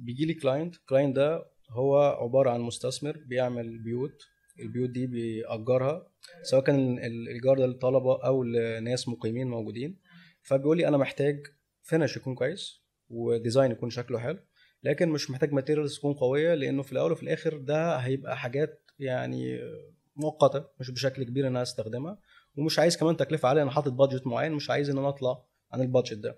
بيجي لي كلاينت الكلاينت ده هو عباره عن مستثمر بيعمل بيوت البيوت دي بيأجرها سواء كان الايجار ده للطلبه او لناس مقيمين موجودين فبيقول لي انا محتاج فينش يكون كويس وديزاين يكون شكله حلو لكن مش محتاج ماتيريالز تكون قويه لانه في الاول وفي الاخر ده هيبقى حاجات يعني مؤقته مش بشكل كبير ان انا استخدمها ومش عايز كمان تكلفه عاليه انا حاطط بادجت معين مش عايز ان انا اطلع عن البادجت ده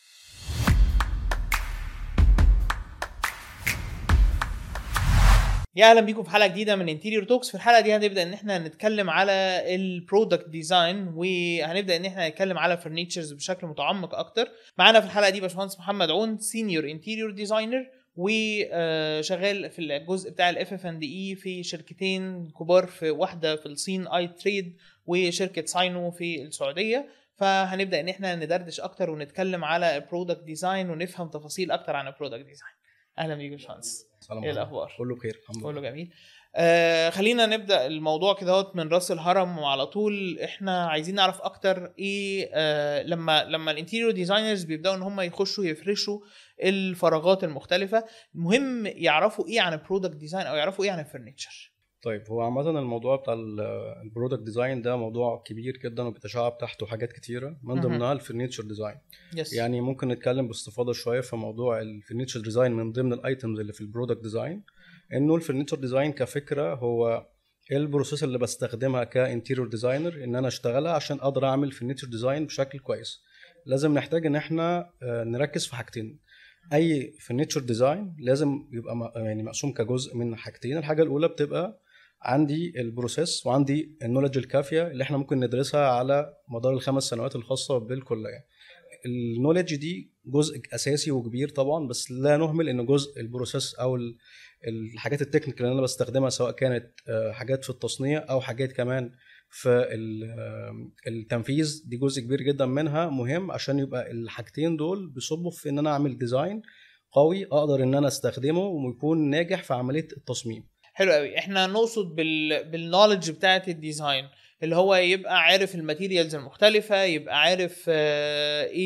يا اهلا بيكم في حلقه جديده من انتيريور توكس في الحلقه دي هنبدا ان احنا نتكلم على البرودكت ديزاين وهنبدا ان احنا نتكلم على فرنيتشرز بشكل متعمق اكتر معانا في الحلقه دي باشمهندس محمد عون سينيور انتيريور ديزاينر وشغال في الجزء بتاع الاف اف اند اي في شركتين كبار في واحده في الصين اي تريد وشركه ساينو في السعوديه فهنبدا ان احنا ندردش اكتر ونتكلم على البرودكت ديزاين ونفهم تفاصيل اكتر عن البرودكت ديزاين اهلا بيك يا باشمهندس سلام ايه الاخبار كله بخير الحمد كله لله جميل آه خلينا نبدا الموضوع كده من راس الهرم وعلى طول احنا عايزين نعرف اكتر ايه آه لما لما الانتيريور ديزاينرز بيبداوا ان هم يخشوا يفرشوا الفراغات المختلفه المهم يعرفوا ايه عن البرودكت ديزاين او يعرفوا ايه عن الفرنتشر طيب هو عامة الموضوع بتاع البرودكت ديزاين ده موضوع كبير جدا وبيتشعب تحته حاجات كتيرة من مهم. ضمنها الفرنيتشر ديزاين يس يعني ممكن نتكلم باستفاضة شوية في موضوع الفرنيتشر ديزاين من ضمن الايتمز اللي في البرودكت ديزاين انه الفرنيتشر ديزاين كفكرة هو ايه البروسيس اللي بستخدمها كانتيريور ديزاينر ان انا اشتغلها عشان اقدر اعمل فرنيتشر ديزاين بشكل كويس لازم نحتاج ان احنا آه، نركز في حاجتين اي فرنيتشر ديزاين لازم يبقى م- يعني مقسوم كجزء من حاجتين الحاجه الاولى بتبقى عندي البروسيس وعندي النولج الكافيه اللي احنا ممكن ندرسها على مدار الخمس سنوات الخاصه بالكليه النولج دي جزء اساسي وكبير طبعا بس لا نهمل ان جزء البروسيس او ال- الحاجات التكنيكال اللي انا بستخدمها سواء كانت آه، حاجات في التصنيع او حاجات كمان في ال- آه، التنفيذ دي جزء كبير جدا منها مهم عشان يبقى الحاجتين دول بيصبوا في ان انا اعمل ديزاين قوي اقدر ان انا استخدمه ويكون ناجح في عمليه التصميم حلو قوي احنا نقصد بال بالنولج بتاعه الديزاين اللي هو يبقى عارف الماتيريالز المختلفة يبقى عارف آه، ايه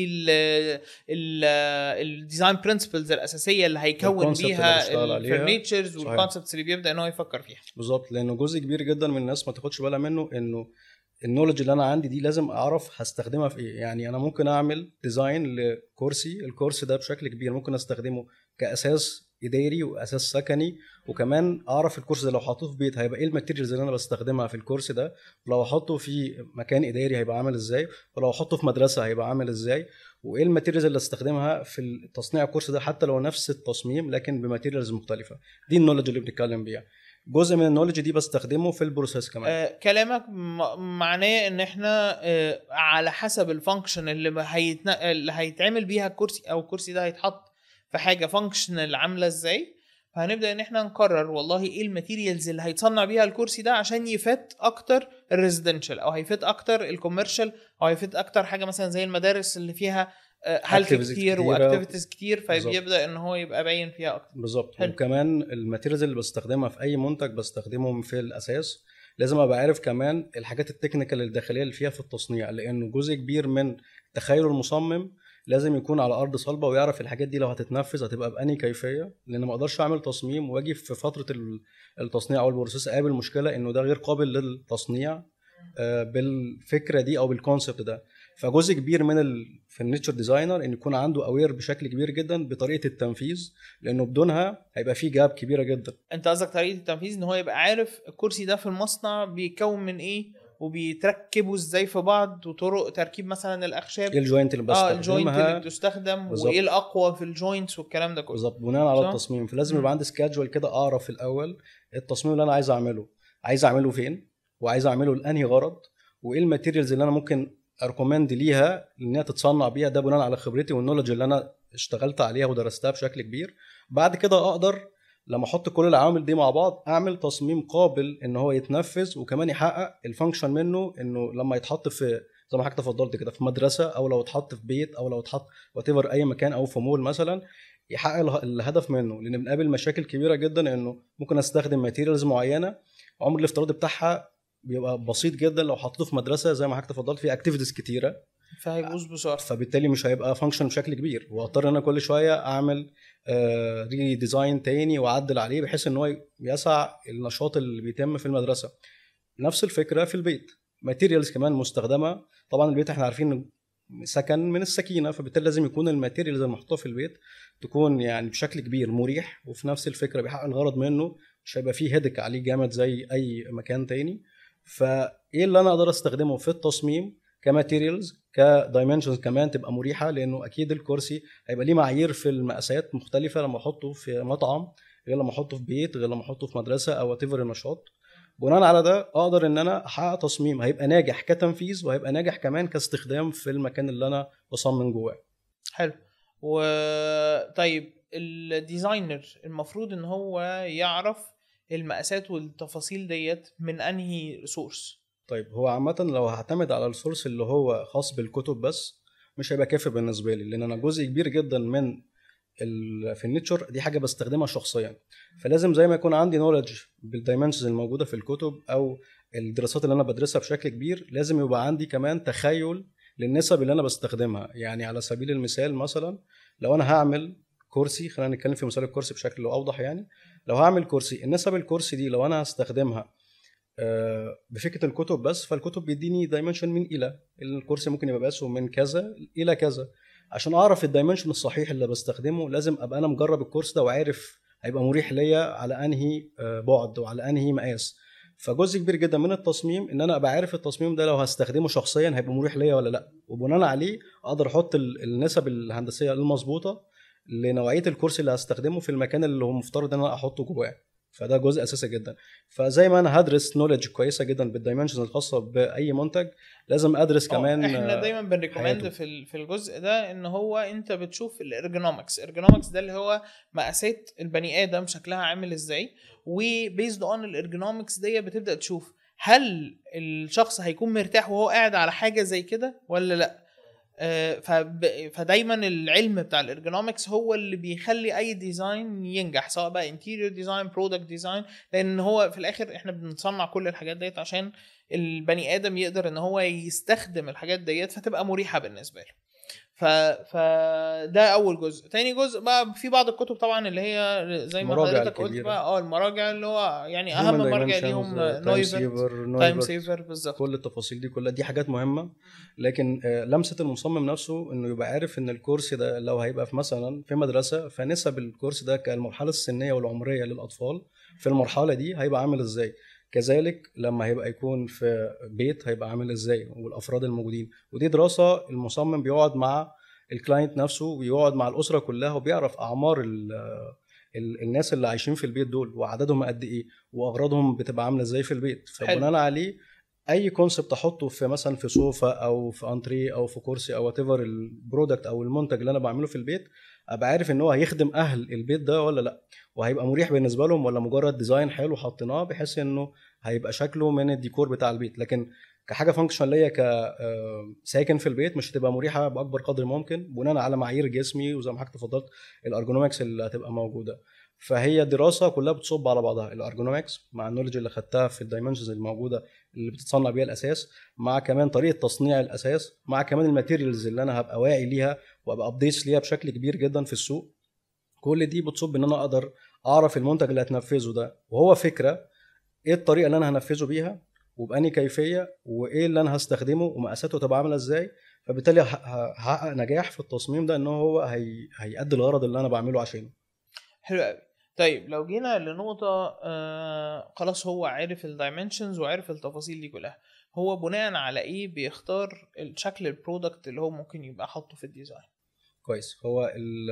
الديزاين برنسبلز الأساسية اللي هيكون الconcept اللي بيها هيشتغل عليها. الفرنيتشرز صحيح. والكونسبتس اللي بيبدأ ان هو يفكر فيها بالظبط لانه جزء كبير جدا من الناس ما تاخدش بالها منه انه النولج اللي انا عندي دي لازم اعرف هستخدمها في ايه يعني انا ممكن اعمل ديزاين لكرسي الكرسي ده بشكل كبير ممكن استخدمه كاساس اداري واساس سكني وكمان اعرف الكرسي ده لو حطيته في بيت هيبقى ايه الماتيريالز اللي انا بستخدمها في الكرسي ده ولو احطه في مكان اداري هيبقى عامل ازاي ولو احطه في مدرسه هيبقى عامل ازاي وايه الماتيريالز اللي استخدمها في تصنيع الكرسي ده حتى لو نفس التصميم لكن بماتيريالز مختلفه دي النولج اللي بنتكلم بيها جزء من النولج دي بستخدمه في البروسيس كمان آه كلامك م- معناه ان احنا آه على حسب الفانكشن اللي ما هيتن... اللي هيتعمل بيها الكرسي او الكرسي ده هيتحط في حاجه فانكشنال عامله ازاي فهنبدا ان احنا نقرر والله ايه الماتيريالز اللي هيتصنع بيها الكرسي ده عشان يفت اكتر الريزيدنشال او هيفت اكتر الكوميرشال او هيفت اكتر حاجه مثلا زي المدارس اللي فيها هلك Activities كتير كتيرة. واكتيفيتيز كتير بالظبط. فبيبدا ان هو يبقى باين فيها اكتر بالظبط حلو. وكمان الماتيريالز اللي بستخدمها في اي منتج بستخدمهم في الاساس لازم ابقى عارف كمان الحاجات التكنيكال الداخليه اللي فيها في التصنيع لانه جزء كبير من تخيل المصمم لازم يكون على ارض صلبه ويعرف الحاجات دي لو هتتنفذ هتبقى باني كيفيه لان ما اقدرش اعمل تصميم واجي في فتره ال- التصنيع او البروسيس اقابل مشكله انه ده غير قابل للتصنيع آه، بالفكره دي او بالكونسبت ده فجزء كبير من الفرنتشر ديزاينر ان يكون عنده اوير بشكل كبير جدا بطريقه التنفيذ لانه بدونها هيبقى في جاب كبيره جدا انت قصدك طريقه التنفيذ ان هو يبقى عارف الكرسي ده في المصنع بيتكون من ايه وبيتركبوا ازاي في بعض وطرق تركيب مثلا الاخشاب ايه الجوينت اللي اه الجوينت اللي بستخدمها بتستخدم بالظبط. وايه الاقوى في الجوينتس والكلام ده كله بالظبط بناء على صح؟ التصميم فلازم مم. يبقى عندي سكادجول كده اعرف الاول التصميم اللي انا عايز اعمله عايز اعمله فين وعايز اعمله لانهي غرض وايه الماتيريالز اللي انا ممكن اركومند ليها انها تتصنع بيها ده بناء على خبرتي والنولج اللي انا اشتغلت عليها ودرستها بشكل كبير بعد كده اقدر لما احط كل العوامل دي مع بعض اعمل تصميم قابل ان هو يتنفذ وكمان يحقق الفانكشن منه انه لما يتحط في زي ما حضرتك تفضلت كده في مدرسه او لو اتحط في بيت او لو اتحط وات اي مكان او في مول مثلا يحقق اله- الهدف منه لان بنقابل مشاكل كبيره جدا انه ممكن استخدم ماتيريالز معينه عمر الافتراضي بتاعها بيبقى بسيط جدا لو حطيته في مدرسه زي ما حضرتك تفضلت فيها اكتيفيتيز كتيره فهيبوظ بسرعه فبالتالي مش هيبقى فانكشن بشكل كبير واضطر ان انا كل شويه اعمل ري ديزاين تاني واعدل عليه بحيث ان هو يسع النشاط اللي بيتم في المدرسه نفس الفكره في البيت ماتيريالز كمان مستخدمه طبعا البيت احنا عارفين سكن من السكينه فبالتالي لازم يكون الماتيريالز المحطوطه في البيت تكون يعني بشكل كبير مريح وفي نفس الفكره بيحقق الغرض منه مش هيبقى فيه هيدك عليه جامد زي اي مكان تاني فايه اللي انا اقدر استخدمه في التصميم كماتيريالز كدايمنشنز كمان تبقى مريحه لانه اكيد الكرسي هيبقى ليه معايير في المقاسات مختلفه لما احطه في مطعم غير لما احطه في بيت غير لما احطه في مدرسه او وات النشاط بناء على ده اقدر ان انا احقق تصميم هيبقى ناجح كتنفيذ وهيبقى ناجح كمان كاستخدام في المكان اللي انا بصمم جواه حلو وطيب الديزاينر المفروض ان هو يعرف المقاسات والتفاصيل ديت من انهي ريسورس طيب هو عامة لو هعتمد على السورس اللي هو خاص بالكتب بس مش هيبقى كافي بالنسبة لي لأن أنا جزء كبير جدا من الفرنتشر دي حاجة بستخدمها شخصيا فلازم زي ما يكون عندي نولج بالدايمنشنز الموجودة في الكتب أو الدراسات اللي أنا بدرسها بشكل كبير لازم يبقى عندي كمان تخيل للنسب اللي أنا بستخدمها يعني على سبيل المثال مثلا لو أنا هعمل كرسي خلينا نتكلم في مثال الكرسي بشكل اوضح يعني لو هعمل كرسي النسب الكرسي دي لو انا هستخدمها بفكره الكتب بس فالكتب بيديني دايمنشن من الى الكرسي ممكن يبقى مقاسه من كذا الى كذا عشان اعرف الدايمنشن الصحيح اللي بستخدمه لازم ابقى انا مجرب الكورس ده وعارف هيبقى مريح ليا على انهي بعد وعلى انهي مقاس فجزء كبير جدا من التصميم ان انا ابقى عارف التصميم ده لو هستخدمه شخصيا هيبقى مريح ليا ولا لا وبناء عليه اقدر احط النسب الهندسيه المظبوطه لنوعيه الكرسي اللي هستخدمه في المكان اللي هو مفترض ان انا احطه جواه فده جزء اساسي جدا فزي ما انا هدرس نولج كويسه جدا بالدايمنشنز الخاصه باي منتج لازم ادرس كمان احنا دايما بنريكومند في في الجزء ده ان هو انت بتشوف الارجونومكس الارجونومكس ده اللي هو مقاسات البني ادم شكلها عامل ازاي وبيزد اون الارجونومكس دي بتبدا تشوف هل الشخص هيكون مرتاح وهو قاعد على حاجه زي كده ولا لا فدايما العلم بتاع الارجونومكس هو اللي بيخلي اي ديزاين ينجح سواء بقى انتيريور ديزاين برودكت ديزاين لان هو في الاخر احنا بنصنع كل الحاجات ديت عشان البني ادم يقدر ان هو يستخدم الحاجات ديت فتبقى مريحه بالنسبه له ف... فده اول جزء تاني جزء بقى في بعض الكتب طبعا اللي هي زي ما حضرتك قلت بقى اه المراجع اللي هو يعني اهم مرجع ليهم نويفر تايم سيفر بالظبط كل التفاصيل دي كلها دي حاجات مهمه لكن لمسه المصمم نفسه انه يبقى عارف ان الكورس ده لو هيبقى في مثلا في مدرسه فنسب الكورس ده كالمرحله السنيه والعمريه للاطفال في المرحله دي هيبقى عامل ازاي كذلك لما هيبقى يكون في بيت هيبقى عامل ازاي والافراد الموجودين ودي دراسه المصمم بيقعد مع الكلاينت نفسه ويقعد مع الاسره كلها وبيعرف اعمار ال ال الناس اللي عايشين في البيت دول وعددهم قد ايه واغراضهم بتبقى عامله ازاي في البيت فبناء عليه اي كونسبت احطه في مثلا في صوفه او في انتريه او في كرسي او وات ايفر البرودكت او المنتج اللي انا بعمله في البيت ابقى عارف ان هو هيخدم اهل البيت ده ولا لا وهيبقى مريح بالنسبه لهم ولا مجرد ديزاين حلو حطيناه بحيث انه هيبقى شكله من الديكور بتاع البيت لكن كحاجه فانكشن ليا كساكن في البيت مش هتبقى مريحه باكبر قدر ممكن بناء على معايير جسمي وزي ما حضرتك اتفضلت الارجونومكس اللي هتبقى موجوده فهي دراسه كلها بتصب على بعضها الارجونومكس مع النولج اللي خدتها في الدايمنشنز الموجوده اللي بتتصنع بيها الاساس مع كمان طريقه تصنيع الاساس مع كمان الماتيريالز اللي انا هبقى واعي ليها وابقى ابديتس ليها بشكل كبير جدا في السوق كل دي بتصب ان انا اقدر اعرف المنتج اللي هتنفذه ده وهو فكره ايه الطريقه اللي انا هنفذه بيها وباني كيفيه وايه اللي انا هستخدمه ومقاساته تبقى عامله ازاي فبالتالي هحقق نجاح في التصميم ده ان هو هي... هيأدي الغرض اللي انا بعمله عشانه حلو قوي طيب لو جينا لنقطة آه خلاص هو عارف الدايمنشنز وعارف التفاصيل دي كلها هو بناء على ايه بيختار شكل البرودكت اللي هو ممكن يبقى حاطه في الديزاين كويس هو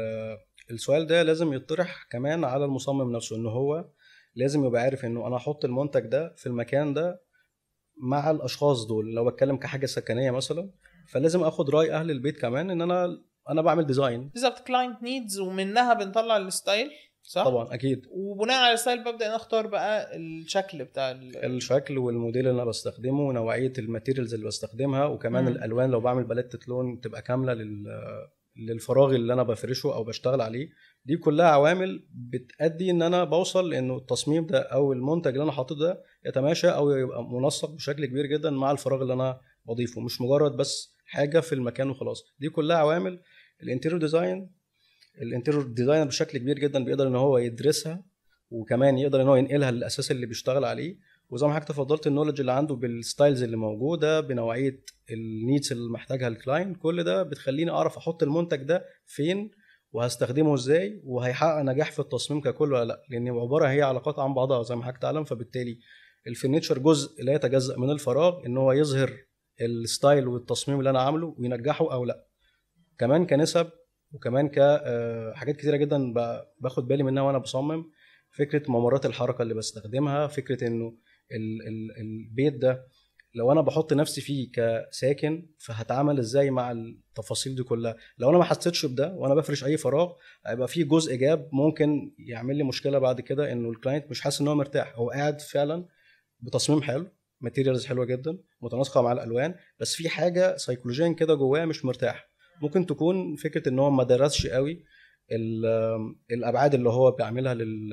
السؤال ده لازم يطرح كمان على المصمم نفسه ان هو لازم يبقى عارف انه انا احط المنتج ده في المكان ده مع الاشخاص دول لو بتكلم كحاجه سكنيه مثلا فلازم اخد راي اهل البيت كمان ان انا انا بعمل ديزاين بالظبط كلاينت نيدز ومنها بنطلع الستايل صح؟ طبعا اكيد وبناء على الستايل ببدا نختار بقى الشكل بتاع الشكل والموديل اللي انا بستخدمه ونوعيه الماتيريالز اللي بستخدمها وكمان م. الالوان لو بعمل باليتة لون تبقى كامله لل للفراغ اللي انا بفرشه او بشتغل عليه دي كلها عوامل بتأدي ان انا بوصل انه التصميم ده او المنتج اللي انا حاطه ده يتماشى او يبقى منسق بشكل كبير جدا مع الفراغ اللي انا بضيفه مش مجرد بس حاجه في المكان وخلاص دي كلها عوامل الانتيريور ديزاين الانتيريور ديزاينر بشكل كبير جدا بيقدر ان هو يدرسها وكمان يقدر ان هو ينقلها للاساس اللي بيشتغل عليه وزي ما حضرتك تفضلت النولج اللي عنده بالستايلز اللي موجوده بنوعيه النيدز اللي محتاجها الكلاينت كل ده بتخليني اعرف احط المنتج ده فين وهستخدمه ازاي وهيحقق نجاح في التصميم ككل ولا لا لان عباره هي علاقات عن بعضها زي ما حضرتك تعلم فبالتالي الفرنتشر جزء لا يتجزا من الفراغ ان هو يظهر الستايل والتصميم اللي انا عامله وينجحه او لا كمان كنسب وكمان كحاجات كتيره جدا باخد بالي منها وانا بصمم فكره ممرات الحركه اللي بستخدمها فكره انه ال ال البيت ده لو انا بحط نفسي فيه كساكن فهتعامل ازاي مع التفاصيل دي كلها لو انا ما حسيتش بده وانا بفرش اي فراغ هيبقى في جزء جاب ممكن يعمل لي مشكله بعد كده انه الكلاينت مش حاسس ان هو مرتاح هو قاعد فعلا بتصميم حلو ماتيريالز حلوه جدا متناسقه مع الالوان بس في حاجه سيكولوجيا كده جواه مش مرتاح ممكن تكون فكره ان هو ما درسش قوي الابعاد اللي هو بيعملها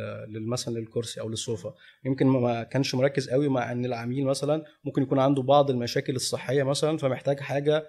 مثلا للكرسي او للصوفه يمكن ما كانش مركز قوي مع ان العميل مثلا ممكن يكون عنده بعض المشاكل الصحيه مثلا فمحتاج حاجه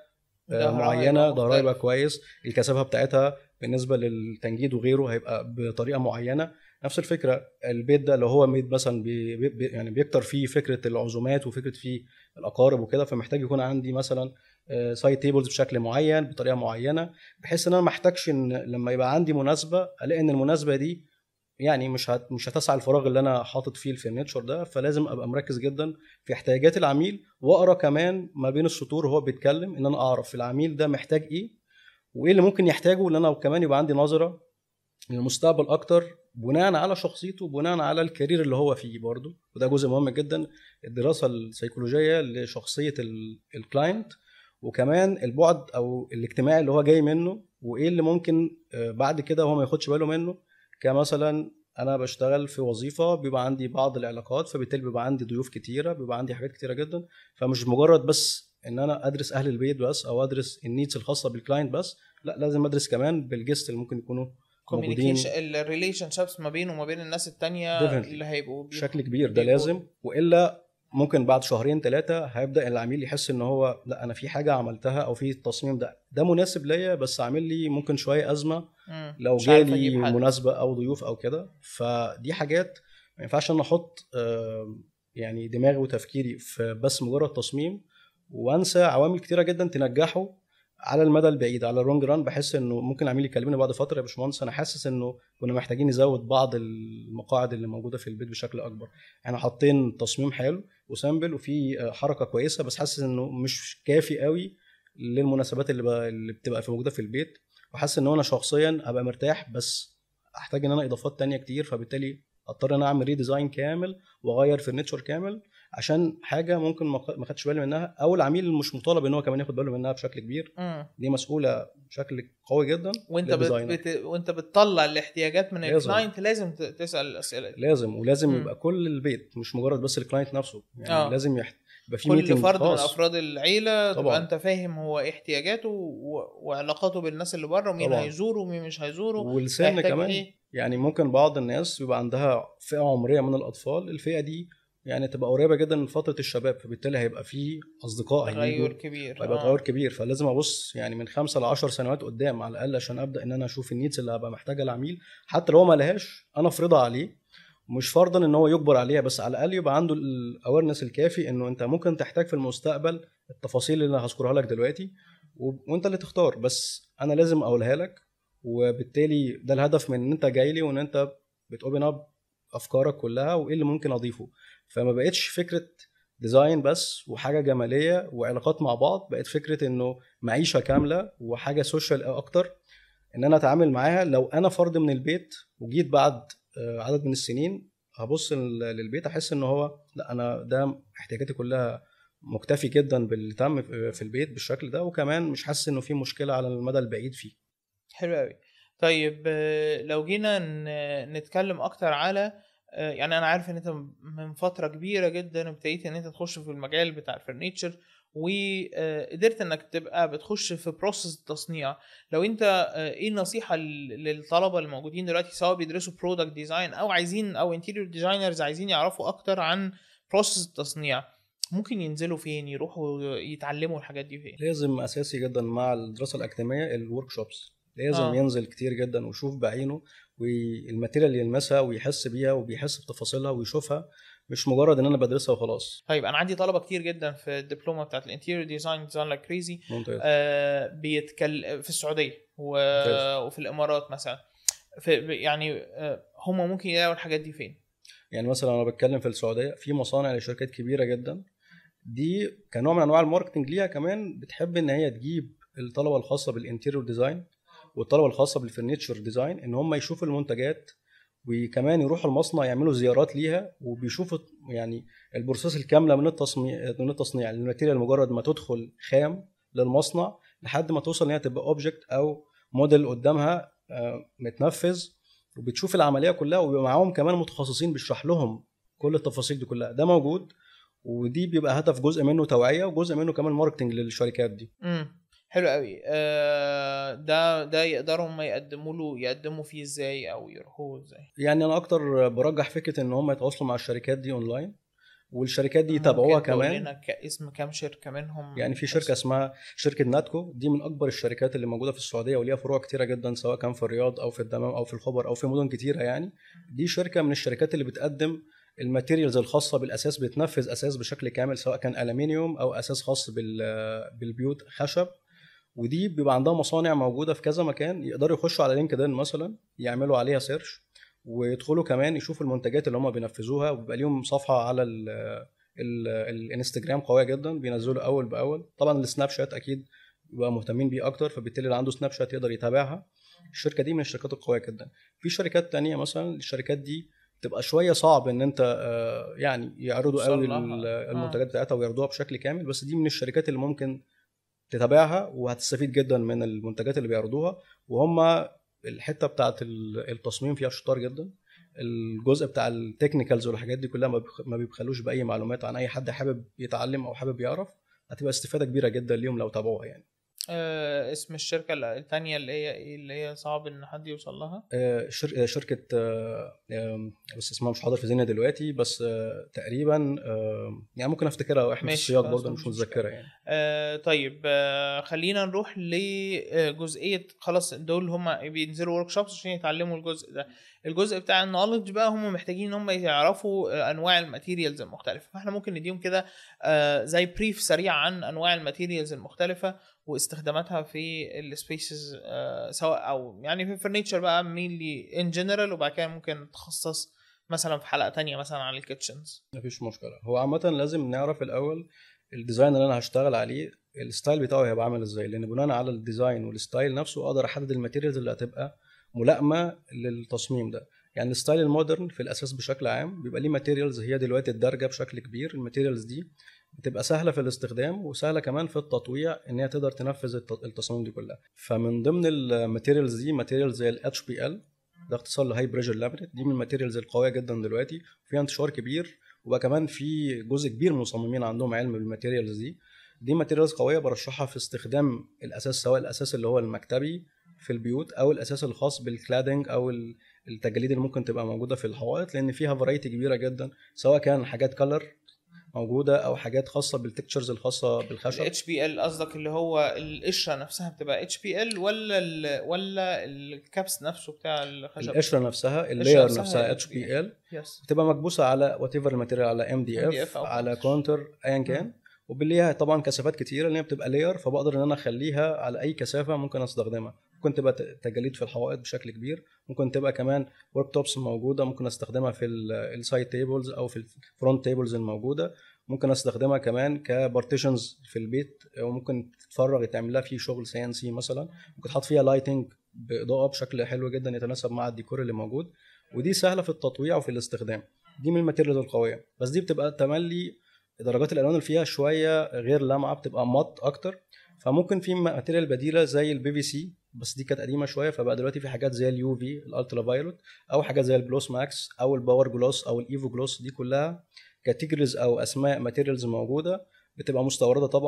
معينه ظهرها يبقى كويس الكثافه بتاعتها بالنسبه للتنجيد وغيره هيبقى بطريقه معينه نفس الفكره البيت ده لو هو بيت مثلا بي بي يعني بيكتر فيه فكره العزومات وفكره فيه الاقارب وكده فمحتاج يكون عندي مثلا سايد تيبلز بشكل معين بطريقه معينه بحيث ان انا ما احتاجش ان لما يبقى عندي مناسبه الاقي ان المناسبه دي يعني مش هت مش هتسع الفراغ اللي انا حاطط فيه الفرنتشر ده فلازم ابقى مركز جدا في احتياجات العميل واقرا كمان ما بين السطور وهو بيتكلم ان انا اعرف العميل ده محتاج ايه وايه اللي ممكن يحتاجه ان انا كمان يبقى عندي نظره للمستقبل اكتر بناء على شخصيته بناء على الكارير اللي هو فيه برضه وده جزء مهم جدا الدراسه السيكولوجيه لشخصيه الكلاينت وكمان البعد او الاجتماعي اللي هو جاي منه وايه اللي ممكن بعد كده هو ما ياخدش باله منه كمثلا انا بشتغل في وظيفه بيبقى عندي بعض العلاقات فبالتالي بيبقى عندي ضيوف كتيره بيبقى عندي حاجات كتيره جدا فمش مجرد بس ان انا ادرس اهل البيت بس او ادرس النيدز الخاصه بالكلاينت بس لا لازم ادرس كمان بالجست اللي ممكن يكونوا كوميونيكيشن الريليشن شيبس ما بينه وما بين الناس التانية اللي هيبقوا بشكل كبير ده لازم والا ممكن بعد شهرين ثلاثه هيبدا العميل يحس ان هو لا انا في حاجه عملتها او في التصميم ده ده مناسب ليا بس عامل لي ممكن شويه ازمه مم. لو مش عارف جالي أجيب حد. مناسبه او ضيوف او كده فدي حاجات ما ينفعش ان احط آه، يعني دماغي وتفكيري في بس مجرد تصميم وانسى عوامل كتيره جدا تنجحه على المدى البعيد على اللونج ران بحس انه ممكن العميل يكلمني بعد فتره يا باشمهندس انا حاسس انه كنا محتاجين نزود بعض المقاعد اللي موجوده في البيت بشكل اكبر احنا حاطين تصميم حلو وسامبل وفي آه، حركه كويسه بس حاسس انه مش كافي قوي للمناسبات اللي, ب... اللي بتبقى في موجوده في البيت وحاسس ان انا شخصيا ابقى مرتاح بس احتاج ان انا اضافات تانية كتير فبالتالي اضطر ان انا اعمل ريديزاين كامل واغير فرنتشر كامل عشان حاجه ممكن ما ما خدش بالي منها او العميل مش مطالب ان هو كمان ياخد باله منها بشكل كبير مم. دي مسؤوله بشكل قوي جدا وانت بت... للديزاينر. بت... وانت بتطلع الاحتياجات من لازم. الكلاينت لازم ت- تسال الاسئله دي لازم ولازم مم. يبقى كل البيت مش مجرد بس الكلاينت نفسه يعني آه. آه. لازم يحت... يبقى في كل ميتنج فرد من خاص افراد العيله تبقى طبعاً. انت فاهم هو ايه احتياجاته و... وعلاقاته بالناس اللي بره ومين طبعاً. هيزوره ومين مش هيزوره والسن هيحتاج كمان إيه؟ يعني ممكن بعض الناس بيبقى عندها فئه عمريه من الاطفال الفئه دي يعني تبقى قريبه جدا من فتره الشباب فبالتالي هيبقى في اصدقاء تغير هيجوا كبير هيبقى آه. تغير كبير فلازم ابص يعني من خمسة ل 10 سنوات قدام على الاقل عشان ابدا ان انا اشوف النيدز اللي هبقى محتاجها العميل حتى لو هو ما لهاش انا افرضها عليه مش فرضا ان هو يجبر عليها بس على الاقل يبقى عنده الاويرنس الكافي انه انت ممكن تحتاج في المستقبل التفاصيل اللي انا هذكرها لك دلوقتي و- وانت اللي تختار بس انا لازم اقولها لك وبالتالي ده الهدف من ان انت جاي لي وان انت بتوبن اب افكارك كلها وايه اللي ممكن اضيفه فما بقتش فكره ديزاين بس وحاجه جماليه وعلاقات مع بعض بقت فكره انه معيشه كامله وحاجه سوشيال اكتر ان انا اتعامل معاها لو انا فرد من البيت وجيت بعد آه، عدد من السنين هبص لل- للبيت احس ان هو لا انا ده احتياجاتي كلها مكتفي جدا باللي تم في في البيت بالشكل ده وكمان مش حاسس انه في مشكله على المدى البعيد فيه حلو قوي طيب آه، لو جينا ن- نتكلم اكتر على آه، يعني انا عارف ان انت من فتره كبيره جدا ابتديت ان انت تخش في المجال بتاع الفرنيتشر وقدرت انك تبقى بتخش في بروسيس التصنيع لو انت آه، ايه النصيحه لل- للطلبه الموجودين دلوقتي سواء بيدرسوا برودكت ديزاين او عايزين او انتيريور ديزاينرز عايزين يعرفوا اكتر عن بروسيس التصنيع ممكن ينزلوا فين يروحوا يتعلموا الحاجات دي فين لازم اساسي جدا مع الدراسه الاكاديميه الورك شوبس لازم آه. آه. ينزل كتير جدا ويشوف بعينه والماتيريال يلمسها ويحس بيها وبيحس بتفاصيلها ويشوفها مش مجرد ان انا بدرسها وخلاص طيب انا عندي طلبه كتير جدا في الدبلومه بتاعت الانتيريور ديزاين ديزاين لايك كريزي ممتاز آه بيتكلم في السعوديه و... ممتاز. وفي الامارات مثلا في يعني آه هم ممكن يلاقوا الحاجات دي فين؟ يعني مثلا انا بتكلم في السعوديه في مصانع لشركات كبيره جدا دي كنوع من انواع الماركتنج ليها كمان بتحب ان هي تجيب الطلبه الخاصه بالانتيريور ديزاين والطلبه الخاصه بالفرنتشر ديزاين ان هم يشوفوا المنتجات وكمان يروحوا المصنع يعملوا زيارات ليها وبيشوفوا يعني البروسيس الكامله من التصنيع من التصنيع الماتيريال مجرد ما تدخل خام للمصنع لحد ما توصل ان هي تبقى اوبجكت او موديل قدامها آه، متنفذ وبتشوف العمليه كلها وبيبقى معاهم كمان متخصصين بيشرح لهم كل التفاصيل دي كلها ده موجود ودي بيبقى هدف جزء منه توعيه وجزء منه كمان ماركتنج للشركات دي امم حلو قوي آه ده ده يقدروا هم يقدموا له يقدموا فيه ازاي او يروحوا ازاي يعني انا اكتر برجح فكره ان هم يتواصلوا مع الشركات دي اونلاين والشركات دي يتابعوها ممكن تقول كمان لنا كاسم كام شركه منهم يعني في شركه اسمها شركه ناتكو دي من اكبر الشركات اللي موجوده في السعوديه وليها فروع كتيره جدا سواء كان في الرياض او في الدمام او في الخبر او في مدن كتيره يعني دي شركه من الشركات اللي بتقدم الماتيريالز الخاصه بالاساس بتنفذ اساس بشكل كامل سواء كان الومنيوم او اساس خاص بال- بالبيوت خشب ودي بيبقى عندها مصانع موجوده في كذا مكان يقدروا يخشوا على لينكدين مثلا يعملوا عليها سيرش ويدخلوا كمان يشوفوا المنتجات اللي هم بينفذوها وبيبقى ليهم صفحه على ال ال الانستجرام قويه جدا بينزلوا اول باول طبعا السناب شات اكيد بيبقى مهتمين بيه اكتر فبالتالي اللي عنده سناب شات يقدر يتابعها الشركه دي من الشركات القويه جدا في شركات تانية مثلا الشركات دي تبقى شويه صعب ان انت آه، يعني يعرضوا قوي توصل لها. ال- آه. المنتجات بتاعتها ويعرضوها بشكل كامل بس دي من الشركات اللي ممكن تتابعها وهتستفيد جدا من المنتجات اللي بيعرضوها وهم الحته بتاعت ال- التصميم فيها شطار جدا الجزء بتاع التكنيكالز والحاجات دي كلها ما بيخ- ما بيبخلوش باي معلومات عن اي حد حابب يتعلم او حابب يعرف هتبقى استفاده كبيره جدا ليهم لو تابعوها يعني آه اسم الشركه الثانيه اللي هي ايه اللي هي صعب ان حد يوصل لها آه، شر- آه، شركه آه، آم، بس اسمها مش حاضر في ذهني دلوقتي بس آه، تقريبا آه، يعني ممكن افتكرها واحنا في ماشي، السياق خلاص، برضه مش مش متذكرها يعني آه طيب آه خلينا نروح لجزئيه خلاص دول هم بينزلوا ورك شوبس عشان يتعلموا الجزء ده الجزء بتاع النولج بقى هم محتاجين ان هم يعرفوا آه، انواع الماتيريالز المختلفه فاحنا ممكن نديهم كده آه زي بريف سريع عن انواع الماتيريالز المختلفه واستخداماتها في السبيسز آه سواء او يعني في الفرنيتشر بقى مينلي ان جنرال وبعد كده ممكن نتخصص مثلا في حلقه تانية مثلا عن الكيتشنز مفيش مشكله هو عامه لازم نعرف الاول الديزاين اللي انا هشتغل عليه الستايل بتاعه هيبقى عامل ازاي لان بناء على الديزاين والستايل نفسه اقدر احدد الماتيريالز اللي هتبقى ملائمه للتصميم ده يعني الستايل المودرن في الاساس بشكل عام بيبقى ليه ماتيريالز هي دلوقتي الدارجه بشكل كبير الماتيريالز دي بتبقى سهله في الاستخدام وسهله كمان في التطويع ان هي تقدر تنفذ الت- التصاميم دي كلها فمن ضمن الماتيريالز دي ماتيريالز زي الاتش بي ال ده اختصار لهاي بريشر لامينيت دي من الماتيريالز القويه جدا دلوقتي وفيها انتشار كبير وبقى كمان في جزء كبير من المصممين عندهم علم بالماتيريالز دي دي ماتيريالز قويه برشحها في استخدام الاساس سواء الاساس اللي هو المكتبي في البيوت او الاساس الخاص بالكلادنج او ال- التجاليد اللي ممكن تبقى موجوده في الحوائط لان فيها فرايتي كبيره جدا سواء كان حاجات كلر موجوده او حاجات خاصه بالتكتشرز الخاصه بالخشب الاتش بي ال قصدك اللي هو القشره نفسها بتبقى اتش بي ال ولا ال ولا الكابس نفسه بتاع الخشب القشره نفسها القشرة اللاير نفسها نفسها هي اتش بي ال يس بتبقى مكبوسه على وات ايفر الماتيريال على ام دي MDF اف أو على counter. كونتر ايا كان مم. وبالليها طبعا كثافات كتيره لان هي بتبقى لاير فبقدر ان انا اخليها على اي كثافه ممكن استخدمها ممكن تبقى ت- تجاليد في الحوائط بشكل كبير ممكن تبقى كمان ورك توبس موجوده ممكن استخدمها في السايد تيبلز او في الفرونت تيبلز الموجوده ممكن استخدمها كمان كبارتيشنز في البيت وممكن تتفرغ يتعمل لها فيه شغل سي ان سي مثلا ممكن تحط فيها لايتنج باضاءه بشكل حلو جدا يتناسب مع الديكور اللي موجود ودي سهله في التطويع وفي الاستخدام دي من الماتيريالز القويه بس دي بتبقى تملي درجات الالوان اللي فيها شويه غير لامعه بتبقى مط اكتر فممكن في ماتيريال بديله زي البي في سي بس دي كانت قديمه شويه فبقى دلوقتي في حاجات زي اليو في الالترا فايولوت او حاجات زي الجلوس ماكس او الباور جلوس او الايفو جلوس دي كلها كاتيجوريز او اسماء ماتيريالز موجوده بتبقى مستورده طبعا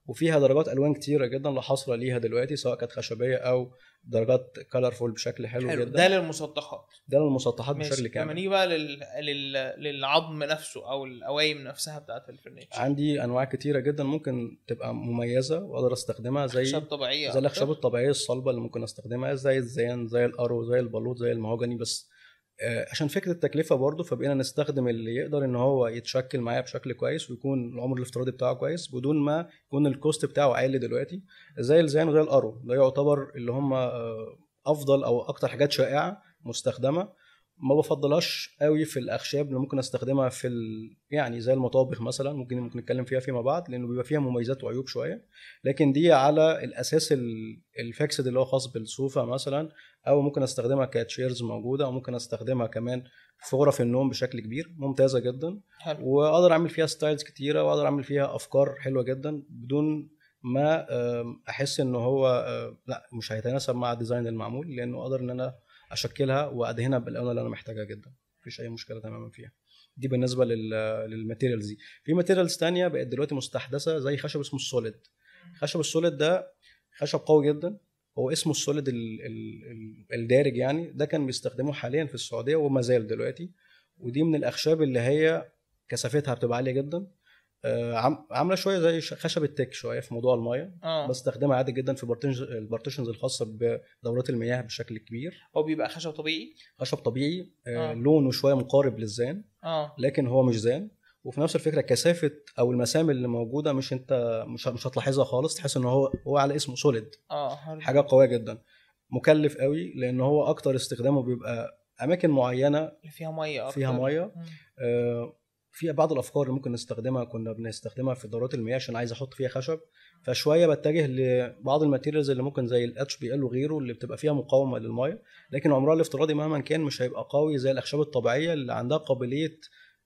وفيها درجات الوان كتيره جدا لا حصر ليها دلوقتي سواء كانت خشبيه او درجات كلرفول بشكل حلو, حلو جدا ده للمسطحات ده للمسطحات ماشي. بشكل لما كامل نيجي بقى لل... لل... للعظم نفسه او القوايم نفسها بتاعت الفرنتشر عندي انواع كتيره جدا ممكن تبقى مميزه واقدر استخدمها زي خشب طبيعيه زي أكتر. الاخشاب الطبيعيه الصلبه اللي ممكن استخدمها زي الزيان زي الارو زي البالوت زي المهوجني بس آه، عشان فكره التكلفه برضه فبقينا نستخدم اللي يقدر ان هو يتشكل معايا بشكل كويس ويكون العمر الافتراضي بتاعه كويس بدون ما يكون الكوست بتاعه عالي دلوقتي زي الزيان وزي الارو ده يعتبر اللي هم آه، افضل او اكتر حاجات شائعه مستخدمه ما بفضلهاش قوي في الاخشاب اللي ممكن استخدمها في ال... يعني زي المطابخ مثلا ممكن ممكن نتكلم فيها فيما بعد لانه بيبقى فيها مميزات وعيوب شويه لكن دي على الاساس ال- الفاكسد اللي هو خاص بالصوفه مثلا او ممكن استخدمها كتشيرز موجوده او ممكن استخدمها كمان في غرف النوم بشكل كبير ممتازه جدا حلو واقدر اعمل فيها ستايلز كتيره واقدر اعمل فيها افكار حلوه جدا بدون ما آم، احس ان هو آه، لا مش هيتناسب مع الديزاين المعمول لانه اقدر ان انا اشكلها وادهنها بالالوان اللي انا محتاجها جدا مفيش اي مشكله تماما فيها دي بالنسبه لل للماتيريالز دي في ماتيريالز تانية بقت دلوقتي مستحدثه زي خشب اسمه السوليد خشب السوليد ده خشب قوي جدا هو اسمه السوليد ال- ال- ال- الدارج يعني ده كان بيستخدموه حاليا في السعوديه وما زال دلوقتي ودي من الاخشاب اللي هي كثافتها بتبقى عاليه جدا آه، عم- عامله شويه زي ش- خشب التك شويه في موضوع المايه اه بستخدمها عادي جدا في بارتنج- البارتيشنز الخاصه بدورات المياه بشكل كبير هو بيبقى خشب طبيعي خشب طبيعي آه. آه. لونه شويه مقارب للزان اه لكن هو مش زان وفي نفس الفكره كثافه او المسام اللي موجوده مش انت مش مش هتلاحظها خالص تحس ان هو هو على اسمه سوليد اه حلو. حاجه قويه جدا مكلف قوي لان هو اكتر استخدامه بيبقى اماكن معينه اللي فيها ميه اكتر فيها ميه مم. آه، في بعض الافكار اللي ممكن نستخدمها كنا بنستخدمها في دورات المياه عشان عايز احط فيها خشب فشويه بتجه لبعض الماتيريالز اللي ممكن زي الاتش بي ال وغيره اللي بتبقى فيها مقاومه للميه لكن عمرها الافتراضي مهما كان مش هيبقى قوي زي الاخشاب الطبيعيه اللي عندها قابليه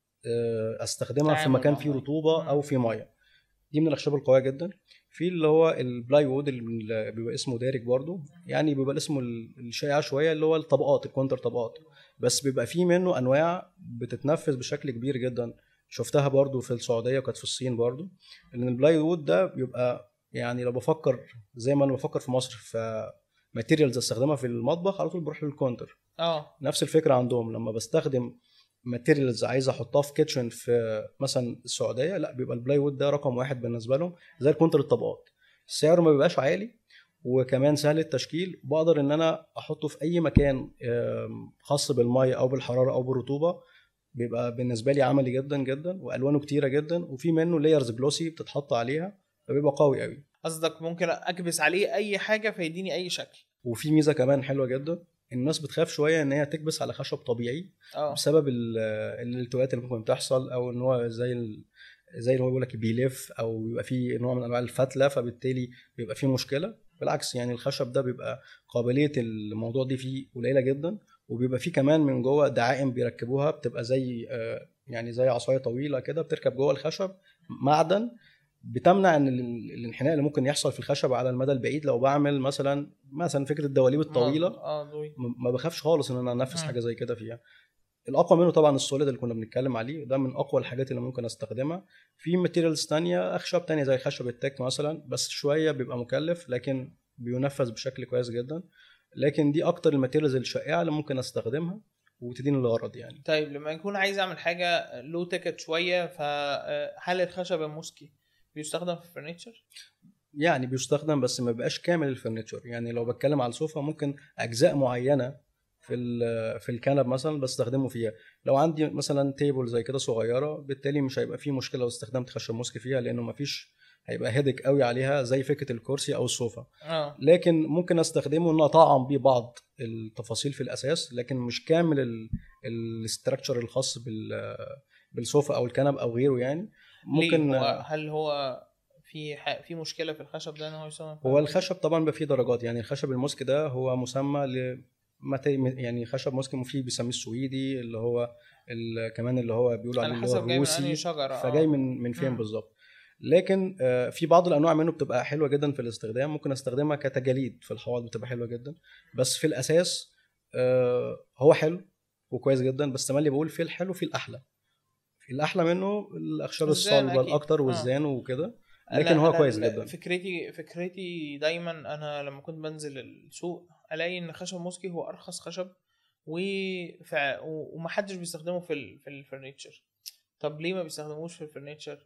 آه، استخدمها في تعامل مكان مع فيه مية. رطوبه مم. او فيه ميه دي من الاخشاب القويه جدا في اللي هو البلاي وود اللي بيبقى اسمه دارج برضو يعني بيبقى اسمه الشائع شويه اللي هو الطبقات الكونتر طبقات بس بيبقى فيه منه انواع بتتنفذ بشكل كبير جدا شفتها برضو في السعوديه وكانت في الصين برضو لان البلاي وود ده بيبقى يعني لو بفكر زي ما انا بفكر في مصر في ماتيريالز استخدمها في المطبخ على طول بروح للكونتر اه نفس الفكره عندهم لما بستخدم ماتيريالز عايز احطها في كيتشن في مثلا السعوديه لا بيبقى البلاي وود ده رقم واحد بالنسبه لهم زي الكونتر الطبقات سعره ما بيبقاش عالي وكمان سهل التشكيل بقدر ان انا احطه في اي مكان آم، خاص بالميه او بالحراره او بالرطوبه بيبقى بالنسبه لي عملي جدا جدا والوانه كتيره جدا وفي منه لايرز جلوسي بتتحط عليها فبيبقى قوي قوي قصدك ممكن اكبس عليه اي حاجه فيديني اي شكل وفي ميزه كمان حلوه جدا الناس بتخاف شويه ان هي تكبس على خشب طبيعي اه بسبب ال- الالتواءات اللي ممكن تحصل او ان هو زي ال... زي اللي هو بيقول لك بيلف او بيبقى فيه نوع من انواع الفتله فبالتالي بيبقى فيه مشكله بالعكس يعني الخشب ده بيبقى قابليه الموضوع دي فيه قليله جدا وبيبقى فيه كمان من جوه دعائم بيركبوها بتبقى زي آه، يعني زي عصايه طويله كده بتركب جوه الخشب معدن بتمنع ان ال- الانحناء اللي ممكن يحصل في الخشب على المدى البعيد لو بعمل مثلا مثلا فكره الدواليب الطويله اه دوي م- ما بخافش خالص ان انا انفذ مم. حاجه زي كده فيها الاقوى منه طبعا السوليد اللي كنا بنتكلم عليه ده من اقوى الحاجات اللي ممكن استخدمها في ماتيريالز تانية اخشاب تانية زي خشب التك مثلا بس شويه بيبقى مكلف لكن بينفذ بشكل كويس جدا لكن دي اكتر الماتيريالز الشائعه اللي ممكن استخدمها وتديني الغرض يعني طيب لما يكون عايز اعمل حاجه لو تيكت شويه فهل الخشب الموسكي بيستخدم في الفرنتشر؟ يعني بيستخدم بس ما بيبقاش كامل الفرنتشر يعني لو بتكلم على السوفا ممكن اجزاء معينه في ال- في الكنب مثلا بستخدمه فيها لو عندي مثلا تيبل زي كده صغيره بالتالي مش هيبقى فيه مشكله لو استخدمت خشب موسكي فيها لانه ما فيش هيبقى هيدك قوي عليها زي فكره الكرسي او السوفا اه لكن ممكن استخدمه ان اطعم بيه بعض التفاصيل في الاساس لكن مش كامل الاستراكشر الخاص بال بالسوفا او الكنب او غيره يعني ممكن ممكن هو هل هو في ح... في مشكله في الخشب ده ان هو يستخدم هو الخشب طبعا بيبقى فيه درجات يعني الخشب الموسك ده هو مسمى ل مت- يعني خشب موسك فيه بيسميه السويدي اللي هو ال- كمان اللي هو بيقولوا عليه على اللي هو حسب جاي من انهي الروسي شجره فجاي آه. من من فين مم. بالظبط لكن آه، في بعض الانواع منه بتبقى حلوه جدا في الاستخدام ممكن استخدمها كتجاليد في الحوائط بتبقى حلوه جدا بس في الاساس آه، هو حلو وكويس جدا بس تملي بقول في الحلو في الاحلى في الاحلى منه الاخشاب الزان الصلبه أكيد. الاكتر آه. والزان وكده لكن لا، هو أنا كويس لا، جدا فكرتي فكرتي دايما انا لما كنت بنزل السوق الاقي ان خشب موسكي هو ارخص خشب وفع... و- ومحدش بيستخدمه في ال... في الفرنيتشر طب ليه ما بيستخدموش في الفرنيتشر